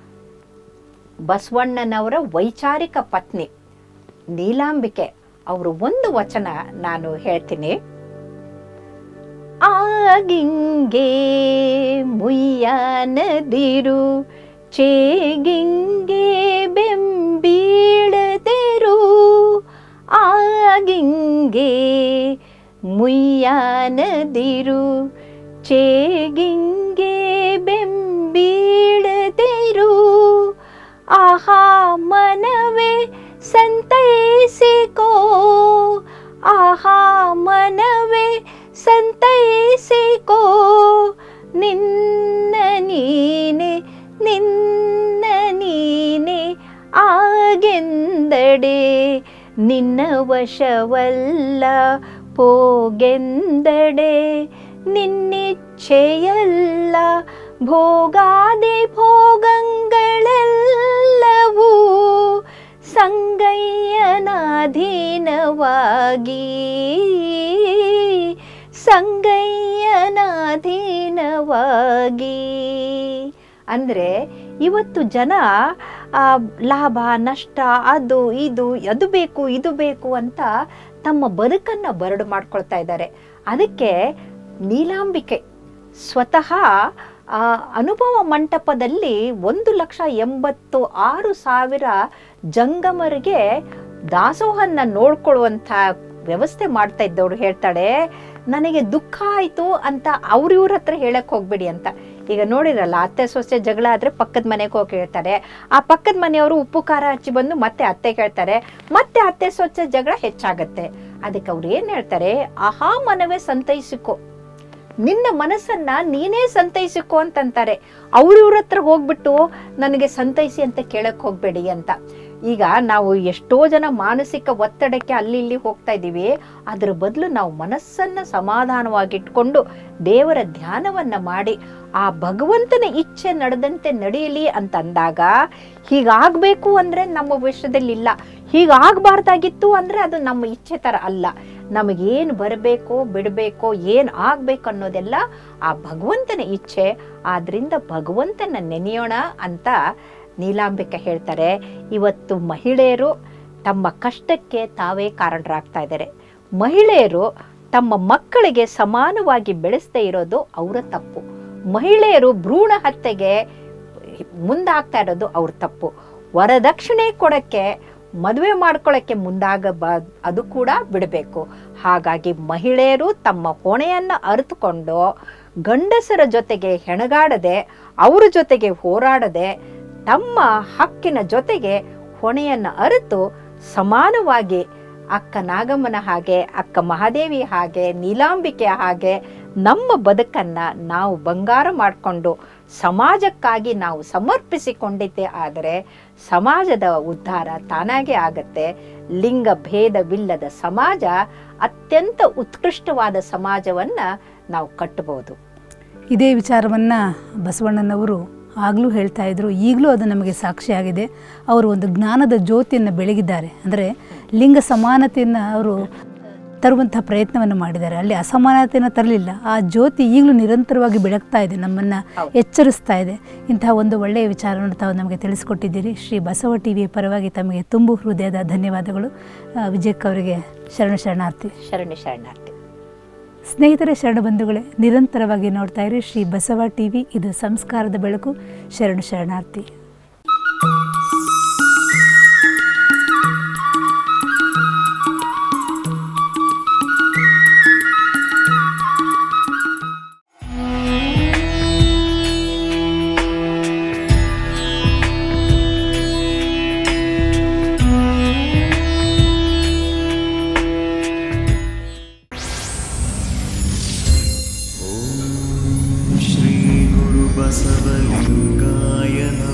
ಬಸವಣ್ಣನವರ ವೈಚಾರಿಕ ಪತ್ನಿ ನೀಲಾಂಬಿಕೆ ಅವರು ಒಂದು ವಚನ ನಾನು ಹೇಳ್ತೀನಿ ಆಗಿಂಗೆ ಮುಯ್ಯನದಿರು ಚೇಗಿಂಗೆ ಬೆಂಬೀಳದಿರು ಆಗಿಂಗೆ ಮುಯ್ಯನದಿರು ಚೇಗಿಂಗೆ ಬೆಂಬೀಳದಿರು ಆಹಾ ಮನವೇ ಸಂತೈಸಿಕೋ ಆಹಾ ಮನವೇ ಸಂತೈಸಿಕೋ ನಿನ್ನ ನೀನೆ ನಿನ್ನ ನೀನೆ ಆಗೆಂದಡೆ ನಿನ್ನ ವಶವಲ್ಲ ಪೋಗೆಂದಡೆ ನಿನ್ನಿಚ್ಛೆಯಲ್ಲ ಭೋಗಾದಿ ಭೋಗಗಳೆಲ್ಲವೂ ಸಂಗಯ್ಯನಾಧೀನವಾಗಿ ಸಂಗಯ್ಯನಾಧೀನವಾಗಿ ಅಂದ್ರೆ ಇವತ್ತು ಜನ ಆ, ಲಾಭ ನಷ್ಟ ಅದು ಇದು ಅದು ಬೇಕು ಇದು ಬೇಕು ಅಂತ ತಮ್ಮ ಬದುಕನ್ನ ಬರಡು ಮಾಡ್ಕೊಳ್ತಾ ಇದ್ದಾರೆ ಅದಕ್ಕೆ ನೀಲಾಂಬಿಕೆ ಸ್ವತಃ ಆ ಅನುಭವ ಮಂಟಪದಲ್ಲಿ ಒಂದು ಲಕ್ಷ ಎಂಬತ್ತು ಆರು ಸಾವಿರ ಜಂಗಮರಿಗೆ ದಾಸೋಹನ್ನ ನೋಡ್ಕೊಳ್ಳುವಂಥ ವ್ಯವಸ್ಥೆ ಮಾಡ್ತಾ ಇದ್ದವ್ರು ಹೇಳ್ತಾಳೆ ನನಗೆ ದುಃಖ ಆಯ್ತು ಅಂತ ಅವ್ರ ಇವ್ರ ಹತ್ರ ಹೇಳಕ್ ಹೋಗ್ಬೇಡಿ ಅಂತ ಈಗ ನೋಡಿರಲ್ಲ ಅತ್ತೆ ಸೊಸೆ ಜಗಳ ಆದ್ರೆ ಪಕ್ಕದ ಮನೆಗೆ ಹೋಗಿ ಹೇಳ್ತಾರೆ ಆ ಪಕ್ಕದ ಮನೆಯವರು ಉಪ್ಪು ಖಾರ ಹಚ್ಚಿ ಬಂದು ಮತ್ತೆ ಅತ್ತೆ ಕೇಳ್ತಾರೆ ಮತ್ತೆ ಅತ್ತೆ ಸೊಸೆ ಜಗಳ ಹೆಚ್ಚಾಗತ್ತೆ ಅದಕ್ಕೆ ಅವ್ರು ಏನ್ ಹೇಳ್ತಾರೆ ಆಹಾ ಮನವೇ ಸಂತೈಸಿಕೋ ನಿನ್ನ ಮನಸ್ಸನ್ನ ನೀನೇ ಸಂತೈಸಿಕೋ ಅಂತಂತಾರೆ ಅವ್ರ ಇವ್ರ ಹತ್ರ ಹೋಗ್ಬಿಟ್ಟು ನನಗೆ ಸಂತೈಸಿ ಅಂತ ಕೇಳಕ್ ಹೋಗ್ಬೇಡಿ ಅಂತ ಈಗ ನಾವು ಎಷ್ಟೋ ಜನ ಮಾನಸಿಕ ಒತ್ತಡಕ್ಕೆ ಅಲ್ಲಿ ಇಲ್ಲಿ ಹೋಗ್ತಾ ಇದ್ದೀವಿ ಅದರ ಬದಲು ನಾವು ಮನಸ್ಸನ್ನ ಸಮಾಧಾನವಾಗಿಟ್ಕೊಂಡು ದೇವರ ಧ್ಯಾನವನ್ನ ಮಾಡಿ ಆ ಭಗವಂತನ ಇಚ್ಛೆ ನಡೆದಂತೆ ನಡೆಯಲಿ ಅಂತ ಅಂದಾಗ ಹೀಗಾಗ್ಬೇಕು ಅಂದ್ರೆ ನಮ್ಮ ವಿಷಯದಲ್ಲಿಲ್ಲ ಹೀಗಾಗಬಾರ್ದಾಗಿತ್ತು ಅಂದ್ರೆ ಅದು ನಮ್ಮ ಇಚ್ಛೆ ತರ ಅಲ್ಲ ನಮಗೇನು ಬರಬೇಕೋ ಬಿಡಬೇಕೋ ಏನು ಆಗ್ಬೇಕು ಅನ್ನೋದೆಲ್ಲ ಆ ಭಗವಂತನ ಇಚ್ಛೆ ಆದ್ರಿಂದ ಭಗವಂತನ ನೆನೆಯೋಣ ಅಂತ ನೀಲಾಂಬಿಕೆ ಹೇಳ್ತಾರೆ ಇವತ್ತು ಮಹಿಳೆಯರು ತಮ್ಮ ಕಷ್ಟಕ್ಕೆ ತಾವೇ ಕಾರಣರಾಗ್ತಾ ಇದ್ದಾರೆ ಮಹಿಳೆಯರು ತಮ್ಮ ಮಕ್ಕಳಿಗೆ ಸಮಾನವಾಗಿ ಬೆಳೆಸದೇ ಇರೋದು ಅವರ ತಪ್ಪು ಮಹಿಳೆಯರು ಭ್ರೂಣ ಹತ್ಯೆಗೆ ಮುಂದಾಗ್ತಾ ಇರೋದು ಅವ್ರ ತಪ್ಪು ವರದಕ್ಷಿಣೆ ಕೊಡಕ್ಕೆ ಮದುವೆ ಮಾಡ್ಕೊಳ್ಳೋಕ್ಕೆ ಮುಂದಾಗಬ ಅದು ಕೂಡ ಬಿಡಬೇಕು ಹಾಗಾಗಿ ಮಹಿಳೆಯರು ತಮ್ಮ ಹೊಣೆಯನ್ನು ಅರಿತುಕೊಂಡು ಗಂಡಸರ ಜೊತೆಗೆ ಹೆಣಗಾಡದೆ ಅವ್ರ ಜೊತೆಗೆ ಹೋರಾಡದೆ ತಮ್ಮ ಹಕ್ಕಿನ ಜೊತೆಗೆ ಹೊಣೆಯನ್ನು ಅರಿತು ಸಮಾನವಾಗಿ ಅಕ್ಕ ನಾಗಮ್ಮನ ಹಾಗೆ ಅಕ್ಕ ಮಹಾದೇವಿ ಹಾಗೆ ನೀಲಾಂಬಿಕೆ ಹಾಗೆ ನಮ್ಮ ಬದುಕನ್ನು ನಾವು ಬಂಗಾರ ಮಾಡಿಕೊಂಡು ಸಮಾಜಕ್ಕಾಗಿ ನಾವು ಸಮರ್ಪಿಸಿಕೊಂಡಿದ್ದೇ ಆದರೆ ಸಮಾಜದ ಉದ್ಧಾರ ತಾನಾಗೇ ಆಗತ್ತೆ ಲಿಂಗ ಭೇದವಿಲ್ಲದ ಸಮಾಜ ಅತ್ಯಂತ ಉತ್ಕೃಷ್ಟವಾದ ಸಮಾಜವನ್ನು ನಾವು ಕಟ್ಟಬಹುದು
ಇದೇ ವಿಚಾರವನ್ನು ಬಸವಣ್ಣನವರು ಆಗಲೂ ಹೇಳ್ತಾ ಇದ್ರು ಈಗಲೂ ಅದು ನಮಗೆ ಸಾಕ್ಷಿಯಾಗಿದೆ ಅವರು ಒಂದು ಜ್ಞಾನದ ಜ್ಯೋತಿಯನ್ನು ಬೆಳಗಿದ್ದಾರೆ ಅಂದರೆ ಲಿಂಗ ಸಮಾನತೆಯನ್ನು ಅವರು ತರುವಂತಹ ಪ್ರಯತ್ನವನ್ನು ಮಾಡಿದ್ದಾರೆ ಅಲ್ಲಿ ಅಸಮಾನತೆಯನ್ನು ತರಲಿಲ್ಲ ಆ ಜ್ಯೋತಿ ಈಗಲೂ ನಿರಂತರವಾಗಿ ಬೆಳಗ್ತಾ ಇದೆ ನಮ್ಮನ್ನು
ಹೌದು.
ಎಚ್ಚರಿಸ್ತಾ ಇದೆ ಇಂತಹ ಒಂದು ಒಳ್ಳೆಯ ವಿಚಾರವನ್ನು ತಾವು ನಮಗೆ ತಿಳಿಸ್ಕೊಟ್ಟಿದ್ದೀರಿ ಶ್ರೀ ಬಸವ ಟಿ ವಿ ಪರವಾಗಿ ತಮಗೆ ತುಂಬು ಹೃದಯದ ಧನ್ಯವಾದಗಳು ಆ, ವಿಜಯಕ್ ಅವರಿಗೆ ಶರಣ ಶರಣಾರ್ಥಿ
ಶರಣಿ ಶರಣಾರ್ಥಿ
ಸ್ನೇಹಿತರೆ ಶರಣ ಬಂಧುಗಳೇ ನಿರಂತರವಾಗಿ ನೋಡ್ತಾ ಇರಿ ಶ್ರೀ ಬಸವ ಟಿವಿ ಇದು ಸಂಸ್ಕಾರದ ಬೆಳಕು ಶರಣ ಶರಣಾರ್ಥಿ
श्रीगुरुबसवलिङ्गाय नमः